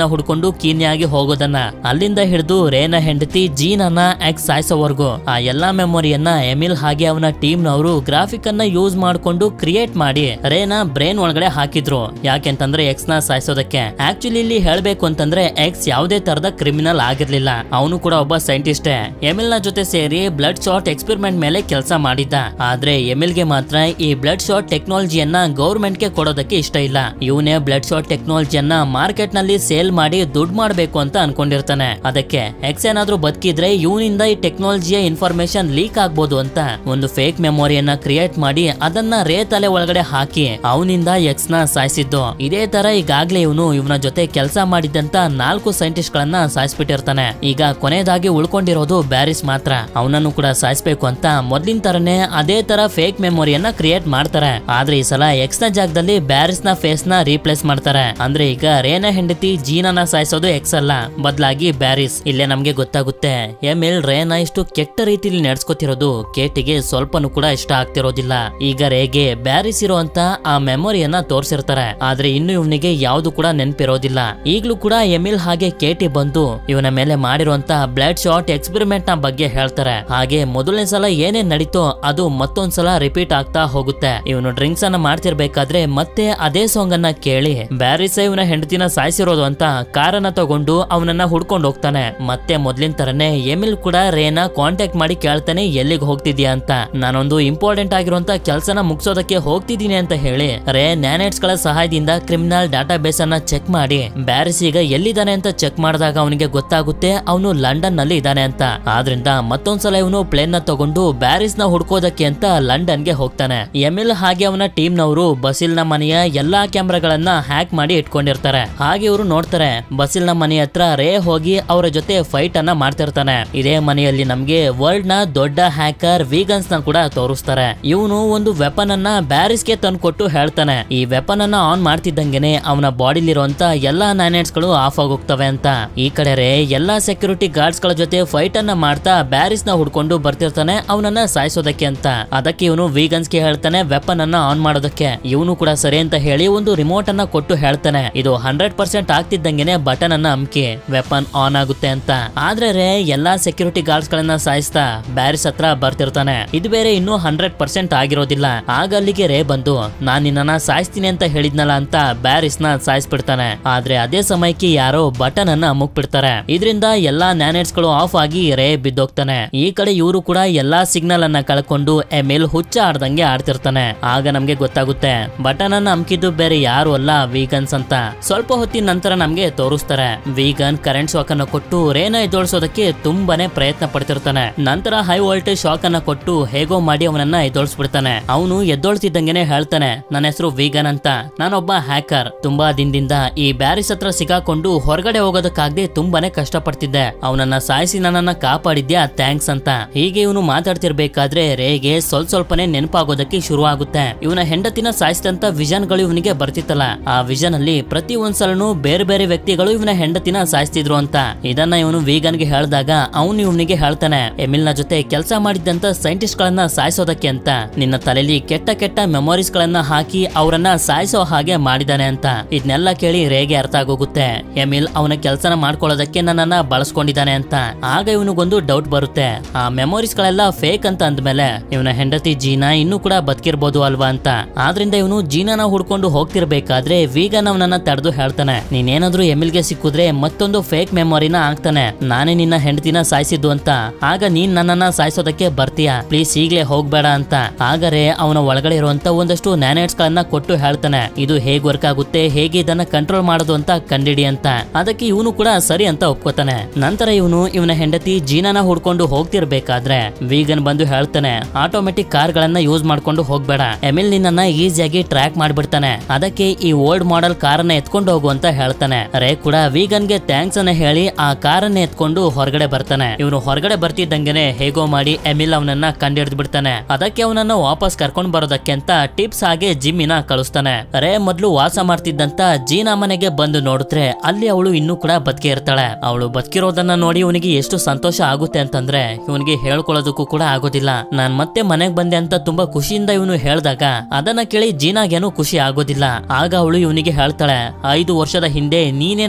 Speaker 1: ಹುಡ್ಕೊಂಡು ಕೀನ್ಯಾಗಿ ಹೋಗೋದನ್ನ ಅಲ್ಲಿಂದ ಹಿಡಿದು ರೇನ ಹೆಂಡತಿ ಜೀನನ್ನ ಎಕ್ಸ್ ಸಾಯಿಸೋವರೆಗೂ ಆ ಎಲ್ಲಾ ಮೆಮೊರಿಯನ್ನ ಎಮಿಲ್ ಹಾಗೆ ಅವನ ಟೀಮ್ ನವರು ಗ್ರಾಫಿಕ್ ಅನ್ನ ಯೂಸ್ ಮಾಡ್ಕೊಂಡು ಕ್ರಿಯೇಟ್ ಮಾಡಿ ರೇನ ಬ್ರೈನ್ ಒಳಗಡೆ ಹಾಕಿದ್ರು ಯಾಕೆಂತಂದ್ರೆ ಎಕ್ಸ್ ನ ಸಾಯಿಸೋದಕ್ಕೆ ಆಕ್ಚುಲಿ ಇಲ್ಲಿ ಹೇಳ್ಬೇಕು ಅಂತಂದ್ರೆ ಎಕ್ಸ್ ಯಾವುದೇ ತರದ ಕ್ರಿಮಿನಲ್ ಆಗಿರ್ಲಿಲ್ಲ ಅವನು ಕೂಡ ಒಬ್ಬ ಸೈಂಟಿಸ್ಟೇ ಎಮಿಲ್ ನ ಜೊತೆ ಸೇರಿ ಬ್ಲಡ್ ಶಾಟ್ ಎಕ್ಸ್ಪೆರಿಮೆಂಟ್ ಮೇಲೆ ಕೆಲಸ ಮಾಡಿದ್ದ ಆದ್ರೆ ಎಮಿಲ್ ಗೆ ಮಾತ್ರ ಈ ಬ್ಲಡ್ ಶಾಟ್ ಟೆಕ್ನಾಲಜಿಯನ್ನ ಗೌರ್ಮೆಂಟ್ ಗೆ ಕೊಡೋದಕ್ಕೆ ಇಷ್ಟ ಇಲ್ಲ ಇವನೇ ಬ್ಲಡ್ ಶಾಟ್ ಟೆಕ್ನಾಲಜಿಯನ್ನ ಮಾರ್ಕೆಟ್ ನಲ್ಲಿ ಸೇಲ್ ಮಾಡಿ ದುಡ್ಡು ಮಾಡ್ಬೇಕು ಅಂತ ಅನ್ಕೊಂಡಿರ್ತಾನೆ ಅದಕ್ಕೆ ಎಕ್ಸ್ ಏನಾದ್ರೂ ಬದುಕಿದ್ರೆ ಇವನಿಂದ ಈ ಟೆಕ್ನಾಲಜಿಯ ಇನ್ಫಾರ್ಮೇಶನ್ ಲೀಕ್ ಆಗ್ಬೋದು ಅಂತ ಒಂದು ಫೇಕ್ ಮೆಮೊರಿಯನ್ನ ಕ್ರಿಯೇಟ್ ಮಾಡಿ ಅದನ್ನ ರೇ ತಲೆ ಒಳಗಡೆ ಹಾಕಿ ಅವನಿಂದ ಎಕ್ಸ್ ನ ಸಾಯಿಸಿದ್ದು ಇದೇ ತರ ಈಗಾಗ್ಲೇ ಇವನು ಇವನ ಜೊತೆ ಕೆಲಸ ಮಾಡಿದ್ದಂತ ನಾಲ್ಕು ಸೈಂಟಿಸ್ಟ್ ಗಳನ್ನ ಸಾಯಿಸ್ಬಿಟ್ಟಿರ್ತಾನೆ ಈಗ ಕೊನೆಯದಾಗಿ ಉಳ್ಕೊಂಡಿರೋದು ಬ್ಯಾರಿಸ್ ಮಾತ್ರ ಅವನನ್ನು ಕೂಡ ಸಾಯಿಸ್ಬೇಕು ಅಂತ ಮೊದ್ಲಿನ ತರನೇ ಅದೇ ತರ ಫೇಕ್ ಮೆಮೊರಿಯನ್ನ ಕ್ರಿಯೇಟ್ ಮಾಡ್ತಾರೆ ಆದ್ರೆ ಈ ಸಲ ಎಕ್ಸ್ ನ ಜಾಗದಲ್ಲಿ ಬ್ಯಾರಿಸ್ ನ ಫೇಸ್ ನ ರೀಪ್ಲೇಸ್ ಮಾಡ್ತಾರೆ ಅಂದ್ರೆ ಈಗ ರೇನ ಹೆಂಡತಿ ಜೀನನ ಸಾಯಿಸೋದು ಎಕ್ಸ್ ಅಲ್ಲ ಬದಲಾಗಿ ಬ್ಯಾರಿಸ್ ಇಲ್ಲೇ ನಮ್ಗೆ ಗೊತ್ತಾಗುತ್ತೆ ಎಮಿಲ್ ರೇನ ಇಷ್ಟು ಕೆಟ್ಟ ರೀತಿಲಿ ನಡ್ಸ್ಕೊತಿರೋದು ಕೇಟಿಗೆ ಸ್ವಲ್ಪನೂ ಕೂಡ ಇಷ್ಟ ಆಗ್ತಿರೋದಿಲ್ಲ ಈಗ ರೇಗೆ ಬ್ಯಾರಿಸ್ ಇರುವಂತ ಆ ಮೆಮೊರಿಯನ್ನ ತೋರ್ಸಿರ್ತಾರೆ ಆದ್ರೆ ಇನ್ನು ಇವನಿಗೆ ಯಾವ್ದು ಕೂಡ ನೆನ್ಪಿರೋದಿಲ್ಲ ಈಗ್ಲೂ ಕೂಡ ಎಮಿಲ್ ಹಾಗೆ ಕೇಟಿ ಬಂದು ಇವನ ಮೇಲೆ ಮಾಡಿರುವಂತ ಬ್ಲಡ್ ಶಾಟ್ ಎಕ್ಸ್ಪೆರಿಮೆಂಟ್ ನ ಬಗ್ಗೆ ಹೇಳ್ತಾರೆ ಹಾಗೆ ಮೊದಲನೇ ಸಲ ಏನೇನ್ ನಡೀತೋ ಅದು ಮತ್ತೊಂದ್ಸಲ ರಿಪೀಟ್ ಆಗ್ತಾ ಹೋಗುತ್ತೆ ಇವನು ಡ್ರಿಂಕ್ಸ್ ಅನ್ನ ಮಾಡ್ತಿರ್ಬೇಕಾದ್ರೆ ಮತ್ತೆ ಅದೇ ಸಾಂಗ್ ಅನ್ನ ಕೇಳಿ ಬ್ಯಾರಿಸ್ ಇವನ ಹೆಂಡತಿನ ಸಾಯಿಸಿರೋದು ಅಂತ ಕಾರನ್ನ ತಗೊಂಡು ಅವನನ್ನ ಹುಡ್ಕೊಂಡು ಹೋಗ್ತಾನೆ ಮತ್ತೆ ಮೊದ್ಲಿನ ತರನೇ ಎಮಿಲ್ ಕೂಡ ರೇನ ಕಾಂಟ್ಯಾಕ್ಟ್ ಮಾಡಿ ಕೇಳ್ತಾನೆ ಎಲ್ಲಿಗೆ ಹೋಗ್ತಿದ್ಯಾ ಅಂತ ನಾನೊಂದು ಇಂಪಾರ್ಟೆಂಟ್ ಆಗಿರುವಂತ ಕೆಲಸನ ಮುಗಿಸೋದಕ್ಕೆ ಹೋಗ್ತಿದ್ದೀನಿ ಅಂತ ಹೇಳಿ ರೇ ನ್ಯಾನೆಟ್ಸ್ ಗಳ ಸಹಾಯದಿಂದ ಕ್ರಿಮಿನಲ್ ಡಾಟಾ ಬೇಸ್ ಅನ್ನ ಚೆಕ್ ಮಾಡಿ ಬ್ಯಾರಿಸ್ ಈಗ ಎಲ್ಲಿದ್ದಾನೆ ಅಂತ ಚೆಕ್ ಮಾಡಿದಾಗ ಅವನಿಗೆ ಗೊತ್ತಾಗುತ್ತೆ ಅವನು ಲಂಡನ್ ನಲ್ಲಿ ಇದ್ದಾನೆ ಅಂತ ಆದ್ರಿಂದ ಮತ್ತೊಂದ್ಸಲ ಇವನು ಪ್ಲೇನ್ ನ ತಗೊಂಡು ಬ್ಯಾರಿಸ್ ನ ಹುಡ್ಕೋದಕ್ಕೆ ಅಂತ ಲಂಡನ್ ಗೆ ಹೋಗ್ತಾನೆ ಎಮಿಲ್ ಹಾಗೆ ಅವನ ಟೀಮ್ ನವರು ಬಸಿಲ್ ನ ಮನೆಯ ಎಲ್ಲಾ ಕ್ಯಾಮ್ರಾಗಳನ್ನ ಹ್ಯಾಕ್ ಮಾಡಿ ಇಟ್ಕೊಂಡಿರ್ತಾರೆ ಹಾಗೆ ಇವರು ನೋಡ್ತಾರೆ ಬಸಿಲ್ ನ ಮನೆ ಹತ್ರ ರೇ ಹೋಗಿ ಅವರ ಜೊತೆ ಫೈಟ್ ಅನ್ನ ಮಾಡ್ತಿರ್ತಾನೆ ಇದೇ ಮನೆಯಲ್ಲಿ ನಮ್ಗೆ ವರ್ಲ್ಡ್ ನ ದೊಡ್ಡ ಹ್ಯಾಕರ್ ವೀಗನ್ಸ್ ನ ಕೂಡ ತೋರಿಸ್ತಾರೆ ಇವನು ಒಂದು ವೆಪನ್ ಅನ್ನ ಬ್ಯಾರಿಸ್ ಗೆ ತಂದ್ಕೊಟ್ಟು ಹೇಳ್ತಾನೆ ಈ ವೆಪನ್ ಅನ್ನ ಆನ್ ಮಾಡ್ತಿದ್ದಂಗೆನೆ ಅವನ ಬಾಡಿಲಿರುವಂತ ಎಲ್ಲಾ ನ್ಯಾನೆಟ್ಸ್ ಗಳು ಆಫ್ ಆಗೋಗ್ತವೆ ಅಂತ ಈ ಕಡೆ ರೇ ಎಲ್ಲಾ ಸೆಕ್ಯೂರಿಟಿ ಗಾರ್ಡ್ಸ್ ಗಳ ಜೊತೆ ಫೈಟ್ ಅನ್ನ ಮಾಡ್ತಾ ಬ್ಯಾರಿಸ್ ನ ಹುಡ್ಕೊಂಡು ಬರ್ತಿರ್ತಾನೆ ಅವನನ್ನ ಸಾಯಿಸೋದಕ್ಕೆ ಅಂತ ಅದಕ್ಕೆ ಇವನು ವೀಗನ್ಸ್ ಗೆ ಹೇಳ್ತಾನೆ ವೆಪನ್ ಅನ್ನ ಆನ್ ಮಾಡೋದಕ್ಕೆ ಇವನು ಕೂಡ ಸರಿ ಅಂತ ಹೇಳಿ ಒಂದು ರಿಮೋಟ್ ಅನ್ನ ಕೊಟ್ಟು ಹೇಳ್ತಾನೆ ಇದು ಹಂಡ್ರೆಡ್ ಪರ್ಸೆಂಟ್ ಆಗ್ತಿದ್ದಂಗೆನೆ ಬಟನ್ ಅನ್ನ ಅಮ್ಕಿ ವೆಪನ್ ಆನ್ ಆಗುತ್ತೆ ಅಂತ ಆದ್ರೆ ರೇ ಎಲ್ಲಾ ಸೆಕ್ಯೂರಿಟಿ ಗಾರ್ಡ್ಸ್ ಗಳನ್ನ ಸಾಯಿಸ್ತಾ ಬ್ಯಾರಿಸ್ ಹತ್ರ ಬರ್ತಿರ್ತಾನೆ ಇದು ಬೇರೆ ಇನ್ನೂ ಹಂಡ್ರೆಡ್ ಪರ್ಸೆಂಟ್ ಆಗಿರೋದಿಲ್ಲ ಆಗ ಅಲ್ಲಿಗೆ ರೇ ಬಂದು ನಾನ್ ನಿನ್ನ ಸಾಯಿಸ್ತೀನಿ ಅಂತ ಹೇಳಿದ್ನಲ್ಲ ಅಂತ ಬ್ಯಾರಿಸ್ ನ ಸಾಯಿಸ್ಬಿಡ್ತಾನೆ ಆದ್ರೆ ಅದೇ ಸಮಯಕ್ಕೆ ಯಾರೋ ಬಟನ್ ಅನ್ನ ಅಮುಕ್ಬಿಡ್ತಾರೆ ಇದರಿಂದ ಎಲ್ಲಾ ನ್ಯಾನೆಟ್ಸ್ ಗಳು ಆಫ್ ಆಗಿ ರೇ ಬಿದ್ದೋಗ್ತಾನೆ ಈ ಕಡೆ ಇವರು ಕೂಡ ಎಲ್ಲಾ ಸಿಗ್ನಲ್ ಅನ್ನ ಕಳ್ಕೊಂಡು ಎಮಿಲ್ ಹುಚ್ಚ ಆಡ್ದಂಗೆ ಆಡ್ತಿರ್ತಾನೆ ಆಗ ನಮ್ಗೆ ಗೊತ್ತಾಗುತ್ತೆ ಬಟನ್ ಅನ್ನ ಅಮ್ಕಿದ್ದು ಬೇರೆ ಯಾರು ಅಲ್ಲ ವೀಗನ್ಸ್ ಅಂತ ಸ್ವಲ್ಪ ಹೊತ್ತಿನ ನಂತರ ನಮ್ಗೆ ತೋರಿಸ್ತಾರೆ ವೀಗನ್ ಕರೆಂಟ್ ಶಾಕ್ ಅನ್ನ ಕೊಟ್ಟು ರೇನ ಎದ್ದೋಳ್ಸೋದಕ್ಕೆ ತುಂಬಾನೇ ಪ್ರಯತ್ನ ಪಡ್ತಿರ್ತಾನೆ ನಂತರ ಹೈ ವೋಲ್ಟೇಜ್ ಶಾಕ್ ಅನ್ನ ಕೊಟ್ಟು ಹೇಗೋ ಮಾಡಿ ಅವನನ್ನ ಎದ್ದೋಳ್ಸ್ಬಿಡ್ತಾನೆ ಅವನು ಎದ್ದೋಳ್ತಿದ್ದಂಗೆನೆ ಹೇಳ್ತಾನೆ ನನ್ನ ಹೆಸರು ವೀಗನ್ ಅಂತ ನಾನೊಬ್ಬ ಹ್ಯಾಕರ್ ತುಂಬಾ ದಿನದಿಂದ ಈ ಬ್ಯಾರಿಸ್ ಹತ್ರ ಸಿಗಾಕೊಂಡು ಹೊರಗಡೆ ಹೋಗೋದಕ್ಕಾಗದೆ ತುಂಬಾನೇ ಕಷ್ಟಪಡ್ತಿದ್ದೆ ಅವನನ್ನ ಸಾಯಿಸಿ ನನ್ನನ್ನ ಕಾಪಾಡಿದ್ಯಾ ಥ್ಯಾಂಕ್ಸ್ ಅಂತ ಹೀಗೆ ಇವನು ಮಾತಾಡ್ತಿರ್ಬೇಕಾದ್ರೆ ರೇಗೆ ಸ್ವಲ್ಪ ಸ್ವಲ್ಪನೇ ನೆನಪಾಗೋದಕ್ಕೆ ಶುರು ಆಗುತ್ತೆ ಇವನ ಹೆಂಡತಿನ ಸಾಯಿಸಿದಂತ ವಿಷನ್ ಗಳು ಇವನಿಗೆ ಬರ್ತಿತ್ತಲ್ಲ ಆ ವಿಷನ್ ಅಲ್ಲಿ ಪ್ರತಿ ಒಂದ್ಸಲನು ಬೇರೆ ಬೇರೆ ವ್ಯಕ್ತಿಗಳು ಇವನ ಹೆಂಡತಿನ ಸಾಯಿಸ್ತಿದ್ರು ಅಂತ ಇದನ್ನ ಇವನು ವೀಗನ್ಗೆ ಹೇಳಿದಾಗ ಅವನು ಇವನಿಗೆ ಹೇಳ್ತಾನೆ ಎಮಿಲ್ ನ ಜೊತೆ ಕೆಲಸ ಮಾಡಿದ್ದಂತ ಸೈಂಟಿಸ್ಟ್ ಗಳನ್ನ ಸಾಯಿಸೋದಕ್ಕೆ ಅಂತ ನಿನ್ನ ತಲೆಯಲ್ಲಿ ಕೆಟ್ಟ ಕೆಟ್ಟ ಮೆಮೊರೀಸ್ ಗಳನ್ನ ಹಾಕಿ ಅವರನ್ನ ಸಾಯಿಸೋ ಹಾಗೆ ಮಾಡಿದಾನೆ ಅಂತ ಇದನ್ನೆಲ್ಲ ಕೇಳಿ ರೇಗೆ ಅರ್ಥ ಆಗೋಗುತ್ತೆ ಎಮಿಲ್ ಅವನ ಕೆಲಸನ ಮಾಡ್ಕೊಳ್ಳೋದಕ್ಕೆ ನನ್ನನ್ನ ಬಳಸ್ಕೊಂಡಿದ್ದಾನೆ ಅಂತ ಆಗ ಇವನಿಗೊಂದು ಡೌಟ್ ಬರುತ್ತೆ ಆ ಮೆಮೊರೀಸ್ ಗಳೆಲ್ಲ ಫೇಕ್ ಅಂತ ಅಂದ್ಮೇಲೆ ಇವನ ಹೆಂಡತಿ ಜೀನಾ ಇನ್ನೂ ಕೂಡ ಬದುಕಿರ್ಬೋದು ಅಲ್ವಾ ಅಂತ ಆದ್ರಿಂದ ಇವನು ಜೀನಾನ ಹುಡ್ಕೊಂಡು ಹೋಗ್ತಿರ್ಬೇಕಾದ್ರೆ ವೀಗನ್ ಅವನನ್ನ ತಡೆದು ಹೇಳ್ತಾನೆ ನೀನೇನಾದ್ರೂ ಎಮಿಲ್ಗೆ ಸಿಕ್ಕಿದ್ರೆ ಮತ್ತೊಂದು ಫೇಕ್ ಮೆಮೊರಿನ ಆಗ್ತಾನೆ ನಾನೇ ನಿನ್ನ ಹೆಂಡತಿನ ಸಾಯಿಸಿದ್ದು ಅಂತ ಆಗ ನೀನ್ ನನ್ನನ್ನ ಸಾಯಿಸೋದಕ್ಕೆ ಬರ್ತೀಯಾ ಪ್ಲೀಸ್ ಈಗ್ಲೇ ಹೋಗ್ಬೇಡ ಅಂತ ಆಗರೆ ಅವನ ಒಳಗಡೆ ಇರುವಂತ ಒಂದಷ್ಟು ನ್ಯಾನೆಟ್ಸ್ ಗಳನ್ನ ಕೊಟ್ಟು ಹೇಳ್ತಾನೆ ಇದು ಹೇಗ್ ವರ್ಕ್ ಆಗುತ್ತೆ ಹೇಗೆ ಇದನ್ನ ಕಂಟ್ರೋಲ್ ಮಾಡೋದು ಅಂತ ಕಂಡಿಡಿ ಅಂತ ಅದಕ್ಕೆ ಇವನು ಕೂಡ ಸರಿ ಅಂತ ಒಪ್ಕೋತಾನೆ ನಂತರ ಇವನು ಇವನ ಹೆಂಡತಿ ಜೀನನ ಹುಡ್ಕೊಂಡು ಹೋಗ್ತಿರ್ಬೇಕಾದ್ರೆ ವೀಗನ್ ಬಂದು ಹೇಳ್ತಾನೆ ಆಟೋಮೆಟಿಕ್ ಕಾರ್ ಗಳನ್ನ ಯೂಸ್ ಮಾಡ್ಕೊಂಡು ಹೋಗ್ಬೇಡ ಎಮಿಲ್ ನಿನ್ನನ್ನ ಈಸಿಯಾಗಿ ಟ್ರ್ಯಾಕ್ ಮಾಡ್ಬಿಡ್ತಾನೆ ಅದಕ್ಕೆ ಈ ಓಲ್ಡ್ ಮಾಡೆಲ್ ಕಾರನ್ನ ಎತ್ಕೊಂಡು ಹೋಗು ಅಂತ ಹೇಳ್ತಾನೆ ರೇ ಕೂಡ ವೀಗನ್ ಗೆ ಥ್ಯಾಂಕ್ಸ್ ಅನ್ನ ಹೇಳಿ ಆ ಕಾರನ್ನ ಎತ್ಕೊಂಡು ಹೊರಗಡೆ ಬರ್ತಾನೆ ಇವನು ಹೊರಗಡೆ ಬರ್ತಿದ್ದಂಗೆನೆ ಹೇಗೋ ಮಾಡಿ ಎಮಿಲ್ ಅವನನ್ನ ಕಂಡಿಡ್ದು ಬಿಡ್ತಾನೆ ಅದಕ್ಕೆ ಅವನನ್ನ ವಾಪಸ್ ಕರ್ಕೊಂಡ್ ಬರೋದಕ್ಕೆ ಅಂತ ಟಿಪ್ಸ್ ಹಾಗೆ ಜಿಮ್ಮಿನ ಕಳಿಸ್ತಾನೆ ರೇ ಮೊದ್ಲು ವಾಸ ಮಾಡ್ತಿದ್ದಂತ ಜೀನಾ ಮನೆಗೆ ಬಂದು ನೋಡಿದ್ರೆ ಅಲ್ಲಿ ಅವಳು ಇನ್ನೂ ಕೂಡ ಬದುಕಿ ಇರ್ತಾಳೆ ಅವಳು ಬದುಕಿರೋದನ್ನ ನೋಡಿ ಇವನಿಗೆ ಎಷ್ಟು ಸಂತೋಷ ಆಗುತ್ತೆ ಅಂತಂದ್ರೆ ಇವನಿಗೆ ಹೇಳ್ಕೊಳ್ಳೋದಕ್ಕೂ ಕೂಡ ಆಗೋದಿಲ್ಲ ನಾನ್ ಮತ್ತೆ ಮನೆಗ್ ಬಂದೆ ಅಂತ ತುಂಬಾ ಖುಷಿಯಿಂದ ಇವನು ಹೇಳ್ದಾಗ ಅದನ್ನ ಕೇಳಿ ಜೀನಾಗೇನು ಖುಷಿ ಆಗೋದಿಲ್ಲ ಆಗ ಅವಳು ಇವನಿಗೆ ಹೇಳ್ತಾಳೆ ಐದು ವರ್ಷದ ಹಿಂದೆ ನೀನೇ